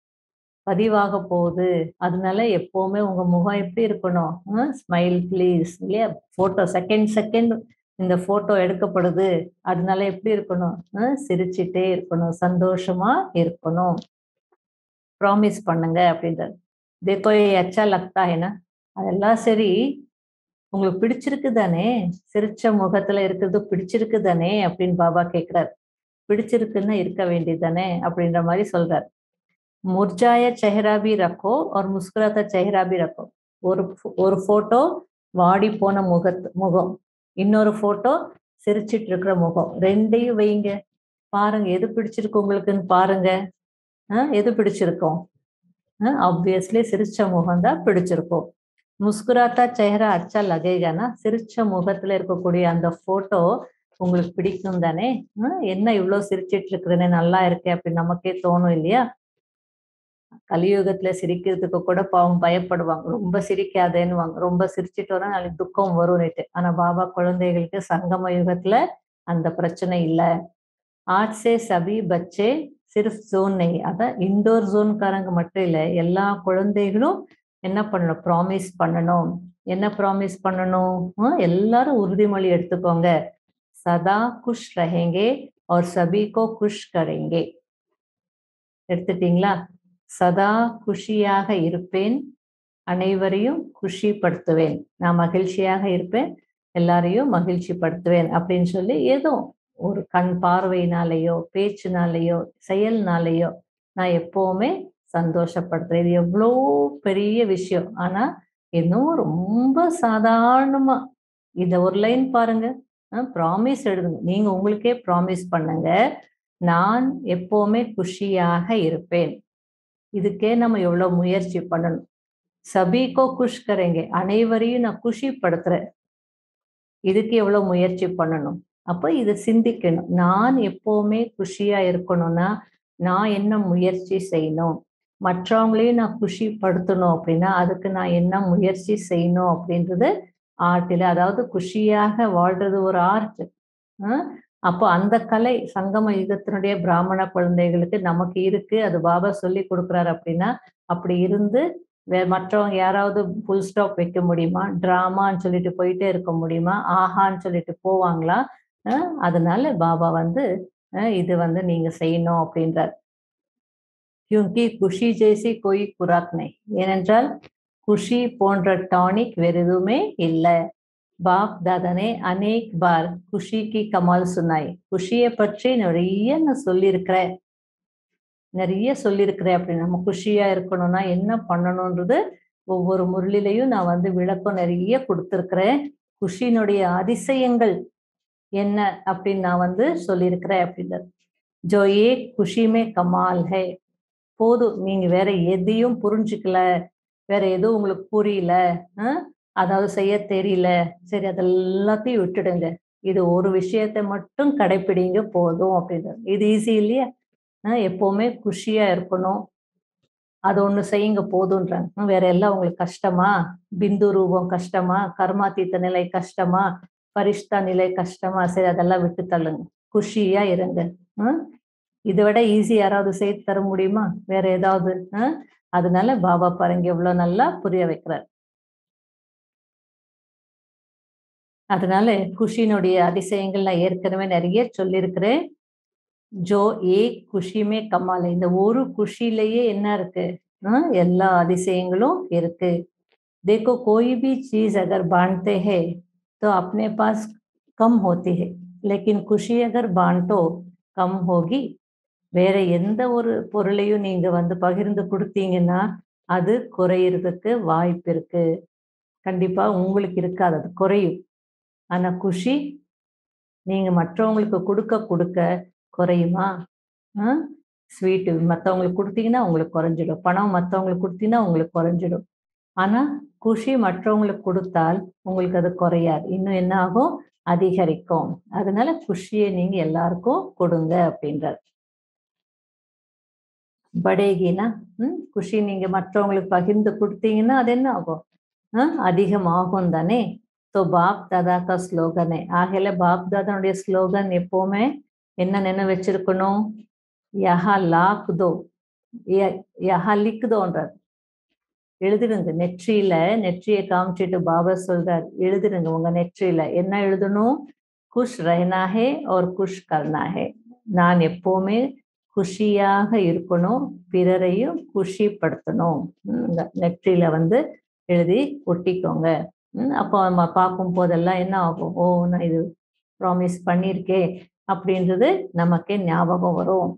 பதிவாக போகுது அதனால எப்பவுமே உங்க முகம் எப்படி இருக்கணும் ஸ்மைல் ப்ளீஸ் இல்லையா போட்டோ செகண்ட் செகண்ட் இந்த போட்டோ எடுக்கப்படுது அதனால எப்படி இருக்கணும் சிரிச்சுட்டே இருக்கணும் சந்தோஷமா இருக்கணும் ப்ராமிஸ் பண்ணுங்க அப்படின்றது தேக்கோ அச்சா லக்தா என்ன அதெல்லாம் சரி உங்களுக்கு பிடிச்சிருக்கு தானே சிரிச்ச முகத்துல இருக்கிறது பிடிச்சிருக்கு தானே அப்படின்னு பாபா கேட்கிறார் பிடிச்சிருக்குன்னா இருக்க வேண்டியது தானே அப்படின்ற மாதிரி சொல்றார் முர்ஜாய செஹரா பி ரக்கோ ஒரு முஸ்குராத்த செஹரா பி ரக்கோ ஒரு ஒரு போட்டோ வாடி போன முகத்து முகம் இன்னொரு போட்டோ சிரிச்சிட்டு இருக்கிற முகம் ரெண்டையும் வைங்க பாருங்க எது பிடிச்சிருக்கு உங்களுக்குன்னு பாருங்க எது பிடிச்சிருக்கும் ஆப்வியஸ்லி சிரிச்ச முகம் தான் பிடிச்சிருக்கும் முஸ்குராத்தா செஹரா அச்சா லகேகானா சிரிச்ச முகத்துல இருக்கக்கூடிய அந்த போட்டோ உங்களுக்கு பிடிக்கும் தானே என்ன இவ்வளவு சிரிச்சிட்டு இருக்கிறேன்னு நல்லா இருக்கே அப்படின்னு நமக்கே தோணும் இல்லையா கலியுகத்துல சிரிக்கிறதுக்கு கூட பாவம் பயப்படுவாங்க ரொம்ப சிரிக்காதேன்னுவாங்க ரொம்ப சிரிச்சிட்டு வர நாளைக்கு துக்கம் வரும்னுட்டு ஆனா பாபா குழந்தைகளுக்கு சங்கம யுகத்துல அந்த பிரச்சனை இல்லை ஆட்சே சபி பச்சே சிர்ஃப் ஜோன் நெய் அதான் இண்டோர் ஜோன்காரங்க மட்டும் இல்லை எல்லா குழந்தைகளும் என்ன பண்ணணும் ப்ராமிஸ் பண்ணணும் என்ன ப்ராமிஸ் பண்ணணும் ஹம், எல்லாரும் உறுதிமொழி எடுத்துக்கோங்க சதா குஷ் ரஹேங்கே और सभी को குஷ் கரேங்கே எடுத்துட்டீங்களா சதா குஷியாக இருப்பேன் அனைவரையும் குஷிப்படுத்துவேன் நான் மகிழ்ச்சியாக இருப்பேன் எல்லாரையும் மகிழ்ச்சிப்படுத்துவேன் அப்படின்னு சொல்லி ஏதோ ஒரு கண் பார்வையினாலேயோ பேச்சுனாலேயோ செயல்னாலேயோ நான் எப்பவுமே சந்தோஷப்படுத்துறேன் இது எவ்வளோ பெரிய விஷயம் ஆனா இன்னும் ரொம்ப சாதாரணமா இந்த ஒரு லைன் பாருங்க ப்ராமிஸ் எழுதுங்க நீங்க உங்களுக்கே ப்ராமிஸ் பண்ணுங்க நான் எப்பவுமே குஷியாக இருப்பேன் இதுக்கே நம்ம எவ்வளவு முயற்சி பண்ணணும் சபீக்கோ குஷ் கரேங்க அனைவரையும் நான் குஷிப்படுத்துறேன் இதுக்கு எவ்வளவு முயற்சி பண்ணணும் அப்போ இதை சிந்திக்கணும் நான் எப்பவுமே குஷியா இருக்கணும்னா நான் என்ன முயற்சி செய்யணும் மற்றவங்களையும் நான் குஷிப்படுத்தணும் அப்படின்னா அதுக்கு நான் என்ன முயற்சி செய்யணும் அப்படின்றது ஆர்ட்டில் அதாவது குஷியாக வாழ்றது ஒரு ஆர்ட் அப்போ அந்த கலை சங்கம யுகத்தினுடைய பிராமண குழந்தைகளுக்கு நமக்கு இருக்கு அது பாபா சொல்லி கொடுக்குறாரு அப்படின்னா அப்படி இருந்து வே மற்றவங்க யாராவது ஃபுல் ஸ்டாப் வைக்க முடியுமா ட்ராமான்னு சொல்லிட்டு போயிட்டே இருக்க முடியுமா ஆஹான்னு சொல்லிட்டு போவாங்களா அஹ் அதனால பாபா வந்து அஹ் இது வந்து நீங்க செய்யணும் அப்படின்றார் கியூங்கி குஷி ஜெய்சி கோய் குராக் நை ஏனென்றால் குஷி போன்ற டானிக் வேற எதுவுமே இல்லை பாப் தாதானே அநேக் பார் குஷி கி கமால் சுனாய் குஷியை பற்றி நிறைய நான் சொல்லியிருக்கிறேன் நிறைய சொல்லியிருக்கிறேன் அப்படி நம்ம குஷியா இருக்கணும்னா என்ன பண்ணணும்ன்றது ஒவ்வொரு முரளிலையும் நான் வந்து விளக்கம் நிறைய கொடுத்துருக்கிறேன் குஷியினுடைய அதிசயங்கள் என்ன அப்படின்னு நான் வந்து சொல்லியிருக்கிறேன் அப்படின்றது ஜோ ஏ குஷிமே கமால் ஹே போதும் நீங்க வேற எதையும் புரிஞ்சுக்கல வேற எதுவும் உங்களுக்கு புரியல அஹ் அதாவது செய்ய தெரியல சரி அதெல்லாத்தையும் விட்டுடுங்க இது ஒரு விஷயத்தை மட்டும் கடைப்பிடிங்க போதும் அப்படின்றது இது ஈஸி இல்லையா அஹ் எப்பவுமே குஷியா இருக்கணும் அது ஒண்ணு செய்யுங்க போதுன்றாங்க வேற எல்லாம் உங்களுக்கு கஷ்டமா பிந்து ரூபம் கஷ்டமா கர்மாத்தீத்த நிலை கஷ்டமா பரிஷ்தா நிலை கஷ்டமா சரி அதெல்லாம் விட்டு தள்ளுங்க குஷியா இருங்க ஹம்? இதை விட ஈஸி யாராவது செய்து தர முடியுமா வேற ஏதாவது ஹம்? அதனால பாபா பாருங்க எவ்வளவு நல்லா புரிய வைக்கிறார் அதனால குஷியினுடைய அதிசயங்கள் நான் ஏற்கனவே நிறைய சொல்லியிருக்கிறேன் ஜோ ஏ குஷிமே கமால இந்த ஒரு குஷியிலேயே என்ன இருக்கு ஹம்? எல்லா அதிசயங்களும் இருக்கு देखो कोई भी चीज अगर बांटते हैं तो अपने पास कम होती है लेकिन खुशी अगर बांटो कम होगी வேற எந்த ஒரு பொருளையும் நீங்க வந்து பகிர்ந்து கொடுத்தீங்கன்னா அது குறையிறதுக்கு வாய்ப்பு இருக்கு கண்டிப்பா உங்களுக்கு இருக்காது அது குறையும் ஆனா குஷி நீங்க மற்றவங்களுக்கு கொடுக்க கொடுக்க குறையுமா ஸ்வீட்டு மற்றவங்களுக்கு கொடுத்தீங்கன்னா உங்களுக்கு குறைஞ்சிடும் பணம் மற்றவங்களுக்கு கொடுத்தீங்கன்னா உங்களுக்கு குறைஞ்சிடும் ஆனா குஷி மற்றவங்களுக்கு கொடுத்தால் உங்களுக்கு அது குறையாது இன்னும் என்ன ஆகும் அதிகரிக்கும் அதனால குஷியை நீங்க எல்லாருக்கும் கொடுங்க அப்படின்றார் படேகினா ம் குஷி நீங்க மற்றவங்களுக்கு பகிர்ந்து கொடுத்தீங்கன்னா அது என்ன ஆகும் ஆஹ் அதிகமாகும் தானே ஸோ பாப் தாதாக்கா ஸ்லோகனே ஆகல பாப் தாதானுடைய ஸ்லோகன் எப்பவுமே என்ன நினைவு வச்சிருக்கணும் யஹா லாக் தோ யஹா லிக் தோன்றார் எழுதிடுங்க நெற்றியில நெற்றியை காமிச்சிட்டு பாபா சொல்றார் எழுதிடுங்க உங்க நெற்றியில என்ன எழுதணும் குஷ் ரஹனாஹே ஒரு குஷ் கர்னாஹே நான் எப்பவுமே குஷியாக இருக்கணும் பிறரையும் குஷிப்படுத்தணும் இந்த நெற்றியில வந்து எழுதி ஒட்டிக்கோங்க அப்போ நம்ம பார்க்கும் போதெல்லாம் என்ன ஆகும் ஓ நான் இது ப்ராமிஸ் பண்ணியிருக்கேன் அப்படின்றது நமக்கே ஞாபகம் வரும்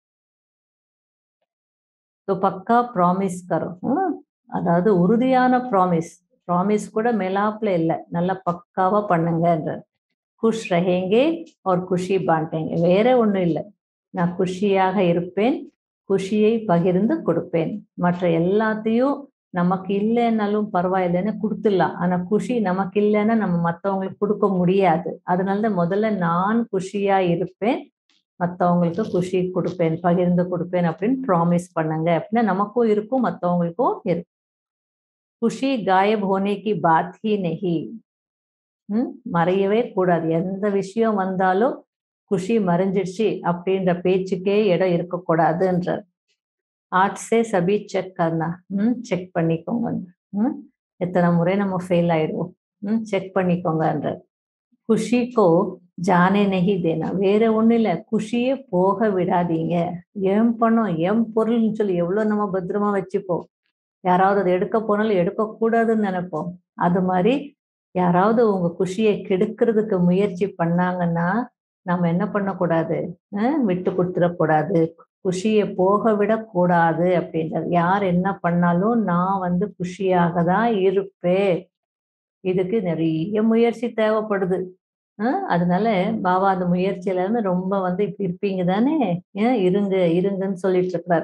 பக்கா ப்ராமிஸ் கரும் அதாவது உறுதியான ப்ராமிஸ் ப்ராமிஸ் கூட மேலாப்புல இல்லை நல்லா பக்காவா பண்ணுங்கன்ற குஷ் ரஹேங்கே ஒரு குஷி பாண்டேங்க வேற ஒன்றும் இல்லை நான் குஷியாக இருப்பேன் குஷியை பகிர்ந்து கொடுப்பேன் மற்ற எல்லாத்தையும் நமக்கு இல்லைன்னாலும் பரவாயில்லைன்னு கொடுத்துடலாம் ஆனா குஷி நமக்கு இல்லைன்னா நம்ம மற்றவங்களுக்கு கொடுக்க முடியாது அதனாலதான் முதல்ல நான் குஷியா இருப்பேன் மற்றவங்களுக்கு குஷி கொடுப்பேன் பகிர்ந்து கொடுப்பேன் அப்படின்னு ப்ராமிஸ் பண்ணுங்க அப்படின்னா நமக்கும் இருக்கும் மற்றவங்களுக்கும் இருக்கும் குஷி காயப் ஹோனேக்கு பாத் ஹி நெஹி ம் மறையவே கூடாது எந்த விஷயம் வந்தாலும் குஷி மறைஞ்சிடுச்சு அப்படின்ற பேச்சுக்கே இடம் இருக்கக்கூடாதுன்றார் ஆர்ட்ஸே சபி செக் கர்னா ம் செக் பண்ணிக்கோங்க ம் எத்தனை முறை நம்ம ஃபெயில் ஆயிடுவோம் ம் செக் பண்ணிக்கோங்கன்ற குஷிக்கோ ஜானே நெகி தேனா வேற ஒண்ணும் இல்ல குஷியே போக விடாதீங்க என் பணம் என் பொருள்னு சொல்லி எவ்வளவு நம்ம பத்திரமா வச்சுப்போம் யாராவது அதை எடுக்க போனாலும் எடுக்கக்கூடாதுன்னு நினைப்போம் அது மாதிரி யாராவது உங்க குஷியை கெடுக்கிறதுக்கு முயற்சி பண்ணாங்கன்னா நம்ம என்ன பண்ணக்கூடாது அஹ் விட்டு கொடுத்துடக்கூடாது குஷியை போக விடக்கூடாது அப்படின்றது யார் என்ன பண்ணாலும் நான் வந்து குஷியாக தான் இருப்பேன் இதுக்கு நிறைய முயற்சி தேவைப்படுது அஹ் அதனால பாபா அந்த முயற்சியில இருந்து ரொம்ப வந்து இப்ப இருப்பீங்க தானே ஏன் இருங்க இருங்கன்னு சொல்லிட்டு இருக்கிறார்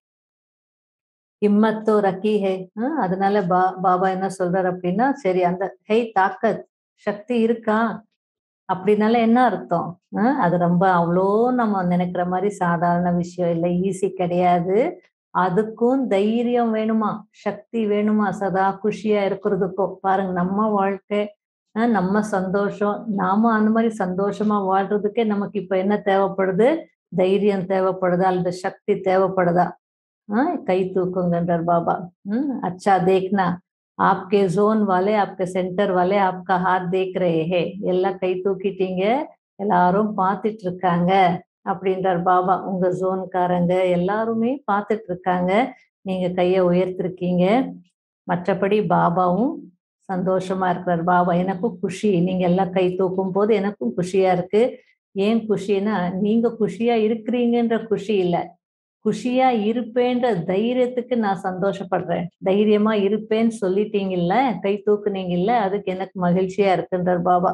ஹிம்மத்தோ ரக்கி ஹே அஹ் அதனால பா பாபா என்ன சொல்றாரு அப்படின்னா சரி அந்த ஹே தாக்கத் சக்தி இருக்கா அப்படின்னால என்ன அர்த்தம் அஹ் அது ரொம்ப அவ்வளோ நம்ம நினைக்கிற மாதிரி சாதாரண விஷயம் இல்லை ஈஸி கிடையாது அதுக்கும் தைரியம் வேணுமா சக்தி வேணுமா சதா குஷியா இருக்கிறதுக்கும் பாருங்க நம்ம வாழ்க்கை அஹ் நம்ம சந்தோஷம் நாம அந்த மாதிரி சந்தோஷமா வாழ்றதுக்கே நமக்கு இப்ப என்ன தேவைப்படுது தைரியம் தேவைப்படுதா அல்லது சக்தி தேவைப்படுதா हाँ कई तूकुंगंडर बाबा हम्म अच्छा देखना आपके जोन वाले आपके सेंटर वाले आपका हाथ देख रहे हैं எல்லாம் கை தூக்கிட்டீங்க எல்லாரும் பார்த்துட்டு இருக்காங்க அப்படின்றார் பாபா உங்க ஜோன்காரங்க எல்லாருமே பார்த்துட்டு இருக்காங்க நீங்க கையை உயர்த்திருக்கீங்க மற்றபடி பாபாவும் சந்தோஷமா இருக்கிறார் பாபா எனக்கும் குஷி நீங்க எல்லாம் கை தூக்கும் போது எனக்கும் குஷியா இருக்கு ஏன் குஷின்னா நீங்க குஷியா இருக்கிறீங்கன்ற குஷி இல்லை குஷியா இருப்பேன்ற தைரியத்துக்கு நான் சந்தோஷப்படுறேன் தைரியமா இருப்பேன்னு சொல்லிட்டீங்கல்ல கை தூக்குனீங்கல்ல அதுக்கு எனக்கு மகிழ்ச்சியா இருக்குன்றார் பாபா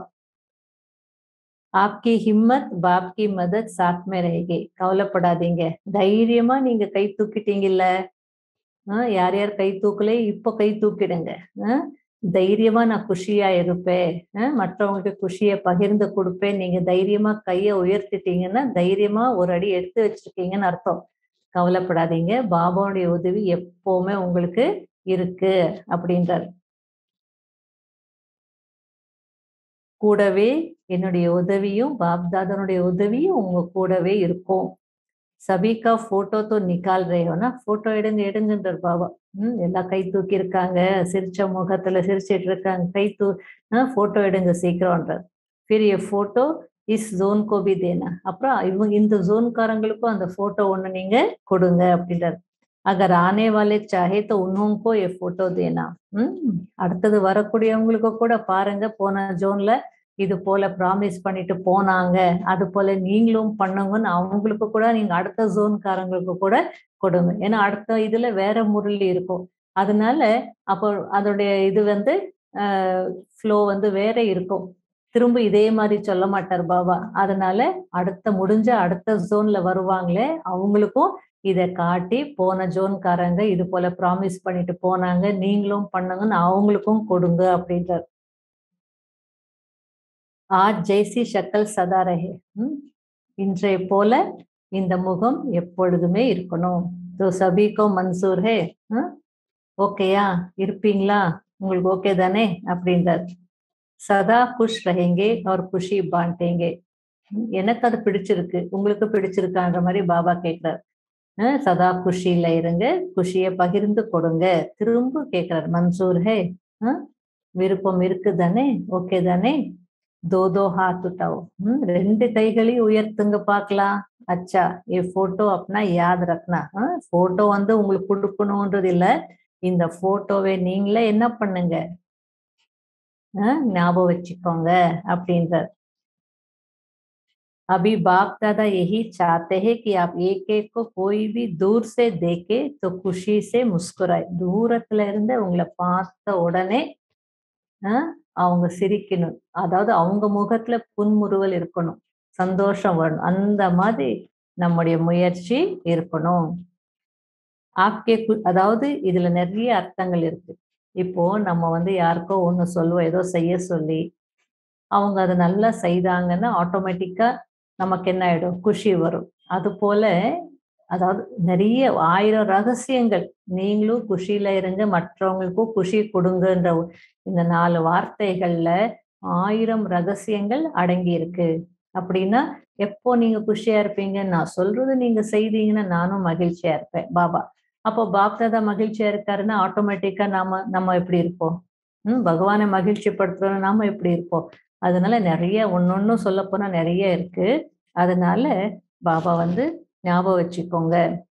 ஆப்கி ஹிம்மத் பாப்கி மதத் சாத்மே ரேகே கவலைப்படாதீங்க தைரியமா நீங்க கை தூக்கிட்டீங்கல்ல ஆஹ் யார் யார் கை தூக்கலே இப்போ கை தூக்கிடுங்க ஆஹ் தைரியமா நான் குஷியா இருப்பேன் ஆஹ் மற்றவங்களுக்கு குஷியை பகிர்ந்து கொடுப்பேன் நீங்க தைரியமா கையை உயர்த்திட்டீங்கன்னா தைரியமா ஒரு அடி எடுத்து வச்சிருக்கீங்கன்னு அர்த்தம் கவலைப்படாதீங்க பாபாவுடைய உதவி எப்பவுமே உங்களுக்கு இருக்கு அப்படின்றார் கூடவே என்னுடைய உதவியும் பாப்தாதனுடைய உதவியும் உங்க கூடவே இருக்கும் சபிகா போட்டோ தோ நிக்கால் ரேயோனா போட்டோ எடுங்க எடுங்கன்றார் பாபா ம் எல்லாம் கை தூக்கி இருக்காங்க சிரிச்ச முகத்துல சிரிச்சிட்டு இருக்காங்க கை தூ போட்டோ எடுங்க சீக்கிரம்ன்றார் பெரிய போட்டோ இஸ் ஜோன் கோபி தேனா அப்புறம் இவங்க இந்த ஜோன்காரங்களுக்கும் அந்த போட்டோ ஒண்ணு நீங்க கொடுங்க அப்படின்றார் அகர் ஆனே வாலே சாஹே தோ உன்னோங்கோ ஏ போட்டோ தேனா ம் அடுத்தது வரக்கூடியவங்களுக்கு கூட பாருங்க போன ஜோன்ல இது போல ப்ராமிஸ் பண்ணிட்டு போனாங்க அது போல நீங்களும் பண்ணுங்கன்னு அவங்களுக்கு கூட நீங்க அடுத்த ஜோன்காரங்களுக்கு கூட கொடுங்க ஏன்னா அடுத்த இதுல வேற முரளி இருக்கும் அதனால அப்போ அதோடைய இது வந்து ஃப்ளோ வந்து வேற இருக்கும் திரும்ப இதே மாதிரி சொல்ல மாட்டார் பாபா அதனால அடுத்த முடிஞ்ச அடுத்த ஜோன்ல வருவாங்களே அவங்களுக்கும் இதை காட்டி போன ஜோன்காரங்க இது போல ப்ராமிஸ் பண்ணிட்டு போனாங்க நீங்களும் பண்ணுங்கன்னு அவங்களுக்கும் கொடுங்க அப்படின்றார் ஆஜ் ஜெய்சி ஷக்கல் சதா ரஹே இன்றைய போல இந்த முகம் எப்பொழுதுமே இருக்கணும் தோ சபிகோ மன்சூர் ஹே ஓகேயா இருப்பீங்களா உங்களுக்கு ஓகே தானே அப்படின்றார் சதா குஷ் ரஹேங்கே அவர் குஷி பாண்டேங்கே எனக்கு அது பிடிச்சிருக்கு உங்களுக்கு பிடிச்சிருக்கான்ற மாதிரி பாபா கேட்கிறார் சதா குஷியில இருங்க குஷியை பகிர்ந்து கொடுங்க திரும்ப கேட்கிறார் மன்சூர் ஹே விருப்பம் இருக்கு தானே ஓகே தானே தோ தோ ஹாத் உட்டாவோ ம் ரெண்டு கைகளையும் உயர்த்துங்க பார்க்கலாம் அச்சா ஏ போட்டோ அப்பனா யாத் ரக்னா போட்டோ வந்து உங்களுக்கு கொடுக்கணும்ன்றது இல்ல இந்த போட்டோவை நீங்களே என்ன பண்ணுங்க ஞாபகம் வச்சுக்கோங்க அப்படின்றார் अभी बाप दादा यही चाहते हैं कि आप एक एक को कोई भी दूर से देखे तो खुशी से मुस्कुराए தூரத்துல இருந்து உங்களை பார்த்த உடனே அவங்க சிரிக்கணும் அதாவது அவங்க முகத்துல புன்முறுவல் இருக்கணும் சந்தோஷம் வரணும் அந்த மாதிரி நம்முடைய முயற்சி இருக்கணும் ஆப்கே அதாவது இதுல நிறைய அர்த்தங்கள் இருக்கு இப்போ நம்ம வந்து யாருக்கோ ஒண்ணு சொல்லுவோம் ஏதோ செய்ய சொல்லி அவங்க அதை நல்லா செய்தாங்கன்னா ஆட்டோமேட்டிக்கா நமக்கு என்ன ஆயிடும் குஷி வரும் அது போல அதாவது நிறைய ஆயிரம் ரகசியங்கள் நீங்களும் குஷியில இருங்க மற்றவங்களுக்கும் குஷி கொடுங்கன்ற இந்த நாலு வார்த்தைகள்ல ஆயிரம் ரகசியங்கள் அடங்கி இருக்கு அப்படின்னா எப்போ நீங்க குஷியா இருப்பீங்க நான் சொல்றது நீங்க செய்தீங்கன்னா நானும் மகிழ்ச்சியா இருப்பேன் பாபா அப்போ பாப்தாதா மகிழ்ச்சியா இருக்காருன்னா ஆட்டோமேட்டிக்கா நாம நம்ம எப்படி இருப்போம் ம் பகவானை மகிழ்ச்சி படுத்துறோம் நாம எப்படி இருப்போம் அதனால நிறைய ஒன்னொன்னும் சொல்ல போனா நிறைய இருக்கு அதனால பாபா வந்து ஞாபகம் வச்சுக்கோங்க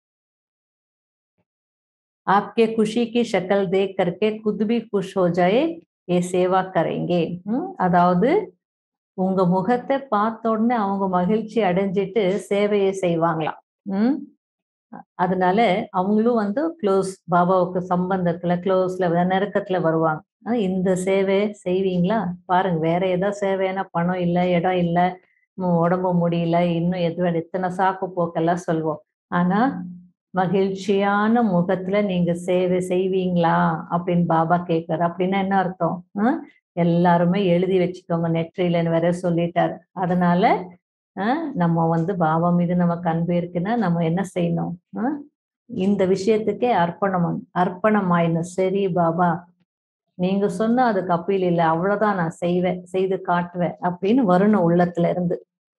आपके खुशी की शक्ल देख करके खुद भी खुश हो जाए ये सेवा करेंगे ம், அதாவது உங்க முகத்தை பார்த்த உடனே அவங்க மகிழ்ச்சி அடைஞ்சிட்டு சேவையை செய்வாங்களாம் ம் அதனால அவங்களும் வந்து க்ளோஸ் பாபாவுக்கு சம்பந்தத்துல க்ளோஸ்ல நெருக்கத்துல வருவாங்க ஆனா, இந்த சேவை செய்வீங்களா பாருங்க வேற ஏதாவது சேவைன்னா பணம் இல்ல இடம் இல்ல உம் உடம்பு முடியல இன்னும் எது வேணும், இத்தனை சாக்கு போக்கெல்லாம் சொல்வோம் ஆனா மகிழ்ச்சியான முகத்துல நீங்க சேவை செய்வீங்களா அப்படின்னு பாபா கேட்கிறார் அப்படின்னா என்ன அர்த்தம் ஆஹ் எல்லாருமே எழுதி வச்சுக்கோங்க நெற்றியிலன்னு வேற சொல்லிட்டாரு அதனால ஆஹ் நம்ம வந்து பாபா மீது நமக்கு அன்பு இருக்குன்னா நம்ம என்ன செய்யணும் ஆஹ் இந்த விஷயத்துக்கே அர்ப்பணம் அர்ப்பணமாயினும் சரி பாபா நீங்க சொன்னா அதுக்கு அப்பீல் இல்லை அவ்வளவுதான் நான் செய்வேன் செய்து காட்டுவேன் அப்படின்னு வரணும் உள்ளத்துல இருந்து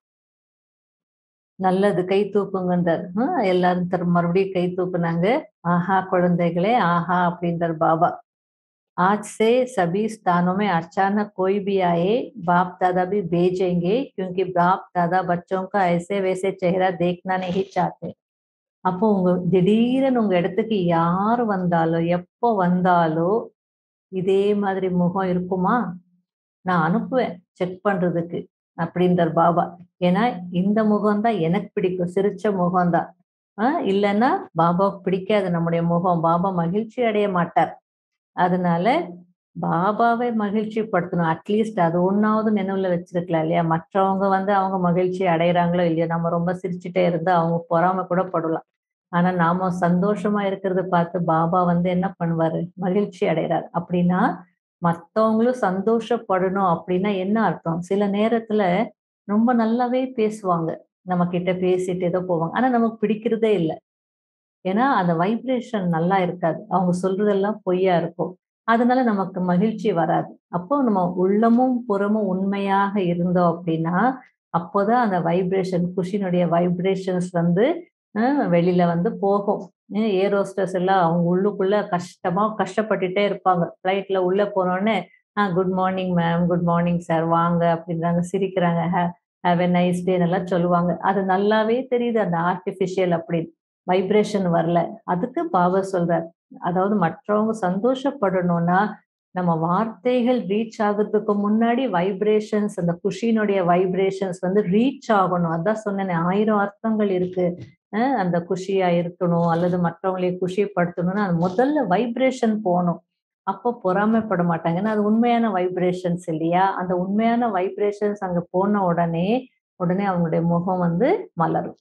நல்லது கை தூக்குங்கன்றார் ஹம், எல்லாரும் திரு மறுபடியும் கை தூக்குனாங்க ஆஹா குழந்தைகளே ஆஹா அப்படின்றார் பாபா आज से सभी स्थानों में अचानक कोई भी आए बाप दादा भी भेजेंगे क्योंकि बाप दादा बच्चों का ऐसे वैसे चेहरा देखना नहीं चाहते அப்போ உங்க திடீர்னு உங்க இடத்துக்கு யார் வந்தாலோ எப்போ வந்தாலோ இதே மாதிரி முகம் இருக்குமா நான் அனுப்புவேன் செக் பண்றதுக்கு அப்படின்றார் பாபா ஏன்னா இந்த முகம் தான் எனக்கு பிடிக்கும் சிரிச்ச முகம்தான் ஆஹ் இல்லைன்னா பாபாவுக்கு பிடிக்காது நம்முடைய முகம் பாபா மகிழ்ச்சி அடைய மாட்டார் அதனால பாபாவை மகிழ்ச்சி படுத்தணும் அட்லீஸ்ட் அது ஒன்னாவது நினைவுல வச்சிருக்கலாம் இல்லையா மற்றவங்க வந்து அவங்க மகிழ்ச்சி அடையறாங்களோ இல்லையோ நம்ம ரொம்ப சிரிச்சுட்டே இருந்தா அவங்க பொறாம கூட படலாம் ஆனா நாம சந்தோஷமா இருக்கிறத பார்த்து பாபா வந்து என்ன பண்ணுவாரு மகிழ்ச்சி அடைகிறார் அப்படின்னா மத்தவங்களும் சந்தோஷப்படணும் அப்படின்னா என்ன அர்த்தம் சில நேரத்துல ரொம்ப நல்லாவே பேசுவாங்க நம்ம கிட்ட பேசிட்டு ஏதோ போவாங்க ஆனா நமக்கு பிடிக்கிறதே இல்லை ஏன்னா அந்த வைப்ரேஷன் நல்லா இருக்காது அவங்க சொல்றதெல்லாம் பொய்யா இருக்கும் அதனால நமக்கு மகிழ்ச்சி வராது அப்போ நம்ம உள்ளமும் புறமும் உண்மையாக இருந்தோம் அப்படின்னா அப்போதான் அந்த வைப்ரேஷன் குஷினுடைய வைப்ரேஷன்ஸ் வந்து அஹ், வெளியில வந்து போகும் ஏரோஸ்டர்ஸ் எல்லாம் அவங்க உள்ளுக்குள்ள கஷ்டமா கஷ்டப்பட்டுட்டே இருப்பாங்க ஃப்ளைட்ல உள்ள போனோடனே ஆ good morning ma'am good morning sir வாங்க அப்படின்றாங்க சிரிக்கிறாங்க ஹாவ் எ நைஸ் டே எல்லாம் சொல்லுவாங்க அது நல்லாவே தெரியுது அந்த ஆர்டிஃபிஷியல் அப்படின்னு வைப்ரேஷன் வரல அதுக்கு பாபா சொல்றார் அதாவது மற்றவங்க சந்தோஷப்படணும்னா நம்ம வார்த்தைகள் ரீச் ஆகுறதுக்கு முன்னாடி வைப்ரேஷன்ஸ் அந்த குஷினுடைய வைப்ரேஷன்ஸ் வந்து ரீச் ஆகணும் அதான் சொன்னேனே ஆயிரம் அர்த்தங்கள் இருக்கு அஹ் அந்த குஷியா இருக்கணும் அல்லது மற்றவங்களை குஷிப்படுத்தணும்னா அது முதல்ல வைப்ரேஷன் போகணும் அப்போ பொறாமைப்பட மாட்டாங்க ஏன்னா அது உண்மையான வைப்ரேஷன்ஸ் இல்லையா அந்த உண்மையான வைப்ரேஷன்ஸ் அங்க போன உடனே உடனே அவங்களுடைய முகம் வந்து மலரும்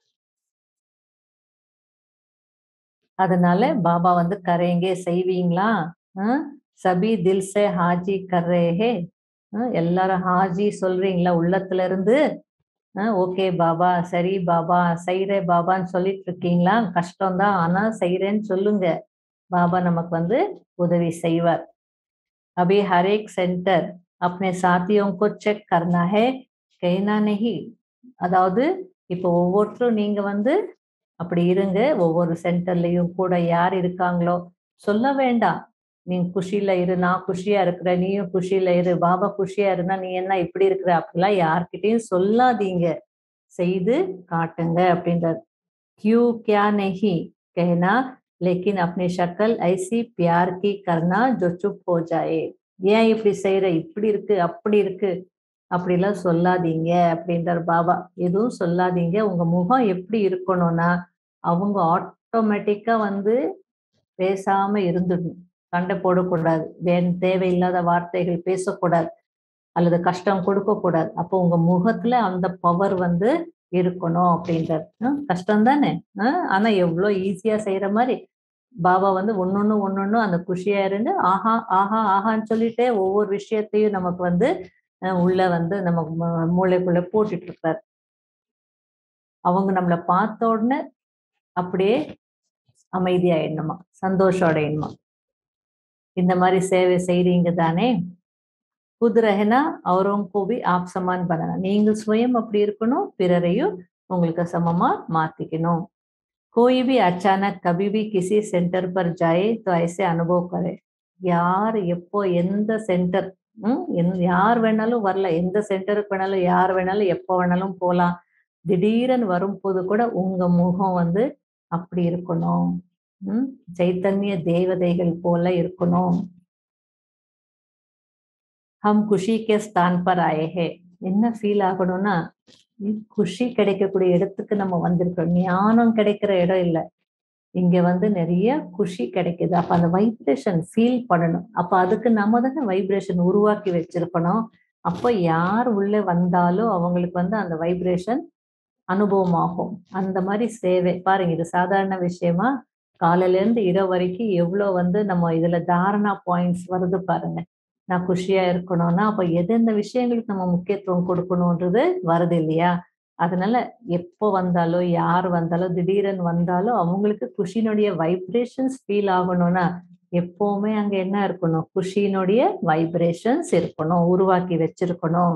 அதனால பாபா வந்து கரேங்கே செய்வீங்களா அஹ் சபி தில் சே ஹாஜி கர்ரேஹே எல்லாரும் ஹாஜி சொல்றீங்களா உள்ளத்துல இருந்து ஓகே பாபா சரி பாபா செய்றே பாபான்னு சொல்லிட்டு இருக்கீங்களா கஷ்டம்தான் ஆனா செய்றேன்னு சொல்லுங்க பாபா நமக்கு வந்து உதவி செய்வார் अभी हर एक सेंटर अपने साथियों को चेक करना है कहना नहीं அதாவது இப்போ ஒவ்வொருத்தரும் நீங்க வந்து அப்படி இருங்க ஒவ்வொரு சென்டர்லயும் கூட யார் இருக்காங்களோ சொல்ல வேண்டாம் நீ குஷியில இரு நான் குஷியா இருக்கிறேன் நீயும் குஷியில இரு பாபா குஷியா இருந்தா நீ என்ன இப்படி இருக்கிற அப்படிலாம் யார்கிட்டயும் சொல்லாதீங்க செய்து காட்டுங்க அப்படின்றார் क्यों क्या नहीं कहना लेकिन अपनी शक्ल ऐसी प्यार की करना जो चुप हो जाए ஏன் இப்படி செய்யற இப்படி இருக்கு அப்படி இருக்கு அப்படிலாம் சொல்லாதீங்க அப்படின்றார் பாபா எதுவும் சொல்லாதீங்க உங்க முகம் எப்படி இருக்கணும்னா அவங்க ஆட்டோமேட்டிக்கா வந்து பேசாம இருந்துடணும் சண்டை போடக்கூடாது வே தேவையில்லாத வார்த்தைகள் பேசக்கூடாது அல்லது கஷ்டம் கொடுக்க கூடாது அப்போ உங்க முகத்துல அந்த பவர் வந்து இருக்கணும் அப்படின்றார் ஹம், கஷ்டம் தானே ஹம், ஆனா எவ்வளவு ஈஸியா செய்யற மாதிரி பாபா வந்து ஒன்னொன்னு ஒன்னொன்னு அந்த குஷியா இருந்து ஆஹா ஆஹா ஆஹான்னு சொல்லிட்டே ஒவ்வொரு விஷயத்தையும் நமக்கு வந்து அஹ், உள்ள வந்து நம்ம ம- மூளைக்குள்ள போட்டுட்டு இருப்பார் அவங்க நம்மளை பார்த்த உடனே அப்படியே அமைதியாயிடணுமா சந்தோஷம் அடையணுமா இந்த மாதிரி சேவை செய்றீங்க தானே खुद रहना औरों को भी आप समान बनाना நீங்கள் சுயம் அப்படி இருக்கணும் பிறரையும் உங்களுக்கு சமமா மாத்திக்கணும் कोई भी अचानक कभी भी किसी सेंटर पर जाए तो ऐसे अनुभव करे யார் எப்போ எந்த சென்டர் யார் வேணாலும் வரல எந்த சென்டருக்கு வேணாலும் யார் வேணாலும் எப்போ வேணாலும் போகலாம் திடீர்னு வரும்போது கூட உங்க முகம் வந்து அப்படி இருக்கணும் உம் சைத்தன்ய தேவதைகள் போல இருக்கணும் ஹம் குஷி கே ஸ்தான் பர் ஆயே ஹே என்ன ஃபீல் ஆகணும்னா குஷி கிடைக்கக்கூடிய இடத்துக்கு நம்ம வந்திருக்கோம் ஞானம் கிடைக்கிற இடம் இல்லை இங்க வந்து நிறைய குஷி கிடைக்குது அப்ப அந்த வைப்ரேஷன் ஃபீல் பண்ணணும் அப்ப அதுக்கு நம்ம தானே வைப்ரேஷன் உருவாக்கி வச்சிருக்கணும் அப்ப யார் உள்ள வந்தாலும் அவங்களுக்கு வந்து அந்த வைப்ரேஷன் அனுபவமாகும் அந்த மாதிரி சேவை பாருங்க இது சாதாரண விஷயமா காலையில இருந்து இரவு வரைக்கும் எவ்வளவு வந்து நம்ம இதுல தாரணா பாயிண்ட்ஸ் வருது பாருங்க நான் குஷியா இருக்கணும்னா அப்ப எந்தெந்த விஷயங்களுக்கு நம்ம முக்கியத்துவம் கொடுக்கணும்ன்றது வருது இல்லையா அதனால எப்போ வந்தாலும் யார் வந்தாலும் திடீர்னு வந்தாலும் அவங்களுக்கு குஷினுடைய வைப்ரேஷன்ஸ் ஃபீல் ஆகணும்னா எப்பவுமே அங்க என்ன இருக்கணும் குஷினுடைய வைப்ரேஷன்ஸ் இருக்கணும் உருவாக்கி வச்சிருக்கணும்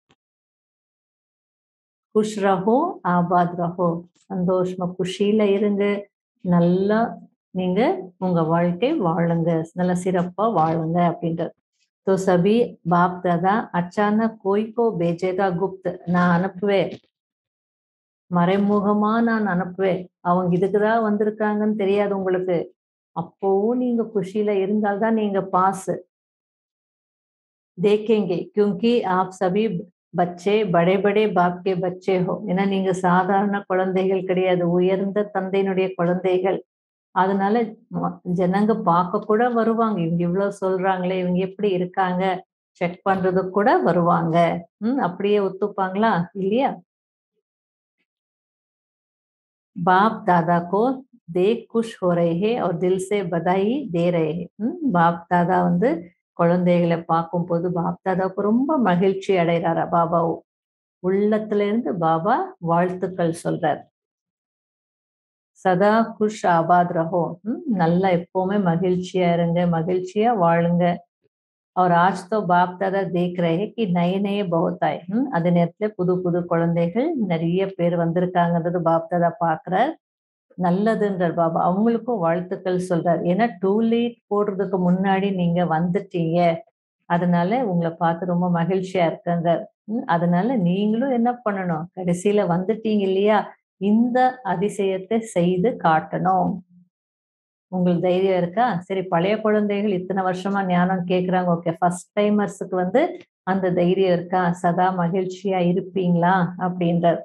குஷ் ரஹோ ஆபாத் ரஹோ சந்தோஷமா குஷியில இருங்க நல்லா நீங்க உங்க வாழ்க்கை வாழுங்க நல்ல சிறப்பா வாழுங்க அப்படின்றது तो सभी बाप दादा अचानक कोई को भेजेगा गुप्त நான் அனுப்புவேன் மறைமுகமா நான் அனுப்புவேன் அவங்க இதுக்குதான் வந்திருக்காங்கன்னு தெரியாது உங்களுக்கு அப்போவும் நீங்க குஷியில இருந்தால்தான் நீங்க பாஸ் देखेंगे क्योंकि आप सभी பச்சே படே படே பாப் கே பச்சே ஹோ ஏன்னா நீங்க சாதாரண குழந்தைகள் கிடையாது உயர்ந்த தந்தையினுடைய குழந்தைகள் அதனால ஜனங்க பார்க்க கூட வருவாங்க இவங்க இவ்வளவு சொல்றாங்களே இவங்க எப்படி இருக்காங்க செக் பண்றதுக்கு கூட வருவாங்க ம் அப்படியே ஒத்துப்பாங்களா இல்லையா बाप दादा को देख खुश हो रहे हैं और दिल से बधाई दे रहे हैं பாப் தாதா வந்து குழந்தைகளை பார்க்கும் போது பாப் தாதாவுக்கு ரொம்ப மகிழ்ச்சி அடைகிறாரா பாபாவும் உள்ளத்துல இருந்து பாபா வாழ்த்துக்கள் சொல்றார் சதா குஷ் ஆபாத் ரஹோ நல்லா எப்பவுமே மகிழ்ச்சியா இருங்க மகிழ்ச்சியா வாழுங்க और आज तो बाप दादा देख रहे हैं कि नए नए बहुत आए அது நேரத்துல புது புது குழந்தைகள் நிறைய பேர் வந்திருக்காங்கன்றது பாப் தாதா பாக்குறார் நல்லதுன்றார் பாபா அவங்களுக்கும் வாழ்த்துக்கள் சொல்றார் ஏன்னா டூ லேட் போடுறதுக்கு முன்னாடி நீங்க வந்துட்டீங்க அதனால உங்களை பார்த்து ரொம்ப மகிழ்ச்சியா இருக்குங்க அதனால நீங்களும் என்ன பண்ணணும் கடைசியில வந்துட்டீங்க இல்லையா இந்த அதிசயத்தை செய்து காட்டணும் உங்களுக்கு தைரியம் இருக்கா சரி பழைய குழந்தைகள் இத்தனை வருஷமா ஞானம் கேக்குறாங்க ஓகே ஃபர்ஸ்ட் டைமர்ஸுக்கு வந்து அந்த தைரியம் இருக்கா சதா மகிழ்ச்சியா இருப்பீங்களா அப்படின்றார்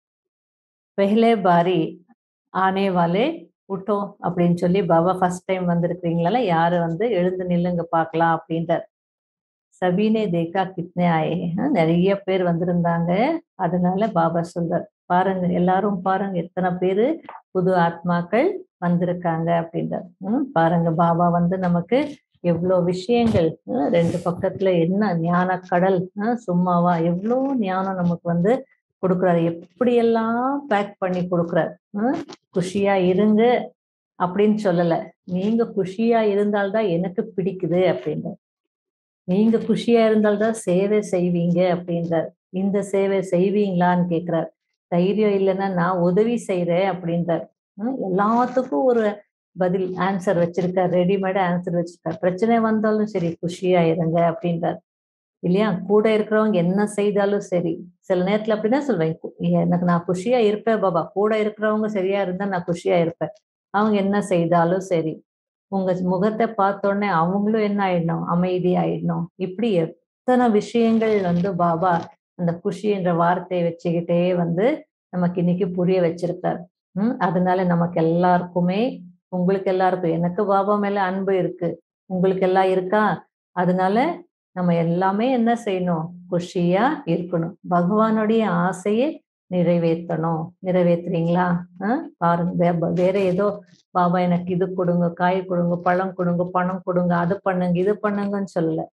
பெஹ்லே பாரி ஆனே வாலே உட்டோ அப்படின்னு சொல்லி பாபா ஃபர்ஸ்ட் டைம் வந்திருக்கிறீங்களா யாரு வந்து எழுந்து நில்லுங்க பார்க்கலாம் அப்படின்றார் சபீனே தேக்கா கிட்னே ஆயே நிறைய பேர் வந்திருந்தாங்க அதனால பாபா சொல்றார் பாருங்க எல்லாரும் பாருங்க எத்தனை பேரு புது ஆத்மாக்கள் வந்திருக்காங்க அப்படின்றார் உம் பாருங்க பாபா வந்து நமக்கு எவ்வளோ விஷயங்கள் ரெண்டு பக்கத்துல என்ன ஞான கடல் சும்மாவா எவ்வளோ ஞானம் நமக்கு வந்து கொடுக்குறாரு எப்படியெல்லாம் பேக் பண்ணி கொடுக்குறாரு குஷியா இருங்க அப்படின்னு சொல்லல நீங்க குஷியா இருந்தால்தான் எனக்கு பிடிக்குது அப்படின்றார் நீங்க குஷியா இருந்தால்தான் சேவை செய்வீங்க அப்படின்றார் இந்த சேவை செய்வீங்களான்னு கேக்குறார் தைரியம் இல்லைன்னா நான் உதவி செய்யறேன் அப்படின்றார் எல்லாத்துக்கும் ஒரு பதில் ஆன்சர் வச்சிருக்கார் ரெடிமேட் ஆன்சர் வச்சிருக்கார் பிரச்சனை வந்தாலும் சரி குஷியா இருங்க அப்படின்றார் இல்லையா கூட இருக்கிறவங்க என்ன செய்தாலும் சரி சில நேரத்துல அப்படிதான் சொல்வேன் எனக்கு நான் குஷியா இருப்பேன் பாபா கூட இருக்கிறவங்க சரியா இருந்தா நான் குஷியா இருப்பேன் அவங்க என்ன செய்தாலும் சரி உங்க முகத்தை பார்த்தோடனே அவங்களும் என்ன ஆயிடணும் அமைதி ஆயிடணும் இப்படி எத்தனை விஷயங்கள் வந்து பாபா அந்த குஷி என்ற வார்த்தையை வச்சுக்கிட்டே வந்து நமக்கு இன்னைக்கு புரிய வச்சிருக்காரு உம் அதனால நமக்கு எல்லாருக்குமே உங்களுக்கு எல்லாருக்கும் எனக்கு பாபா மேல அன்பு இருக்கு உங்களுக்கு எல்லாம் இருக்கா அதனால நம்ம எல்லாமே என்ன செய்யணும் குஷியா இருக்கணும் பகவானுடைய ஆசையை நிறைவேற்றணும் நிறைவேற்றுறீங்களா பாருங்க வேற ஏதோ பாபா எனக்கு இது கொடுங்க காய் கொடுங்க பழம் கொடுங்க பணம் கொடுங்க அது பண்ணுங்க இது பண்ணுங்கன்னு சொல்லல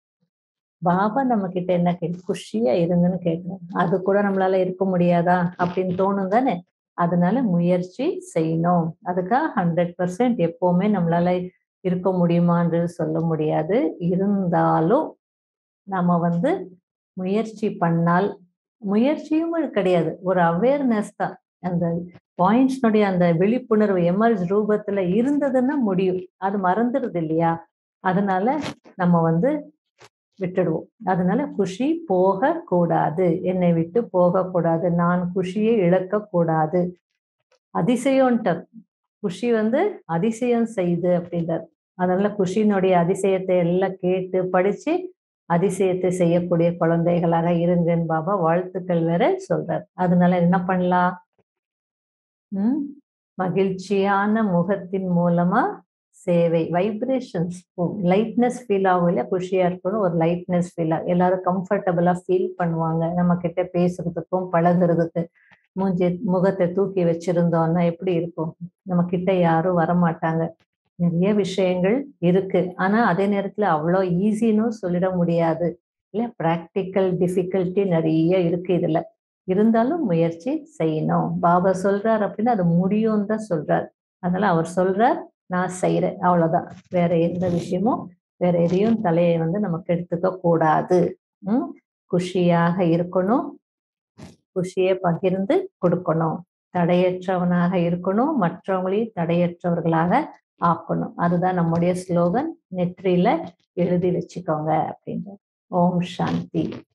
பாபா நம்ம கிட்ட என்ன கேட்கு குஷியா இருங்கன்னு கேட்கணும் அது கூட நம்மளால இருக்க முடியாதா அப்படின்னு தோணும் தானே அதனால முயற்சி செய்யணும் அதுக்காக ஹண்ட்ரட் பர்சன்ட் எப்பவுமே நம்மளால இருக்க முடியுமான்றது சொல்ல முடியாது இருந்தாலும் நம்ம வந்து முயற்சி பண்ணால் முயற்சியும் கிடையாது ஒரு அவேர்னஸ் தான் அந்த பாயிண்ட்ஸ்னுடைய அந்த விழிப்புணர்வு எமர்ஜ் ரூபத்துல இருந்ததுன்னா முடியும் அது மறந்துடுது இல்லையா அதனால நம்ம வந்து விட்டுடுவோம் அதனால குஷி போக கூடாது என்னை விட்டு போக கூடாது நான் குஷியை இழக்க கூடாது அதிசயம்ன்ற குஷி வந்து அதிசயம் செய்து அப்படின்றார் அதனால குஷியினுடைய அதிசயத்தை எல்லாம் கேட்டு படிச்சு அதிசயத்தை செய்யக்கூடிய குழந்தைகளாக இருங்கன்னு பாபா வாழ்த்துக்கள் வேற சொல்றார் அதனால என்ன பண்ணலாம் உம் மகிழ்ச்சியான முகத்தின் மூலமா சேவை வைப்ரேஷன்ஸ் லைட்னஸ் ஃபீல் ஆகும் இல்லையா குஷியா இருக்கணும் ஒரு லைட்னஸ் ஃபீல் ஆகும் எல்லாரும் கம்ஃபர்டபுளா ஃபீல் பண்ணுவாங்க நம்ம கிட்ட பேசுறதுக்கும் பழகுறதுக்கு மூஞ்சி முகத்தை தூக்கி வச்சிருந்தோம்னா எப்படி இருக்கும் நம்ம கிட்ட யாரும் வரமாட்டாங்க நிறைய விஷயங்கள் இருக்கு ஆனா அதே நேரத்துல அவ்வளோ ஈஸின்னு சொல்லிட முடியாது இல்ல ப்ராக்டிக்கல் டிஃபிகல்ட்டி நிறைய இருக்கு இதுல இருந்தாலும் முயற்சி செய்யணும் பாபா சொல்றார் அப்படின்னா அது முடியும் தான் சொல்றார் அதனால அவர் சொல்றார் நான் செய்யறேன் அவ்வளவுதான் வேற எந்த விஷயமும் வேற எதையும் தலையை வந்து நமக்கு எடுத்துக்க கூடாது உம் குஷியாக இருக்கணும் குஷியை பகிர்ந்து கொடுக்கணும் தடையற்றவனாக இருக்கணும் மற்றவங்களையும் தடையற்றவர்களாக ஆக்கணும் அதுதான் நம்முடைய ஸ்லோகன் நெற்றியில எழுதி வச்சுக்கோங்க அப்படின்ற ஓம் சாந்தி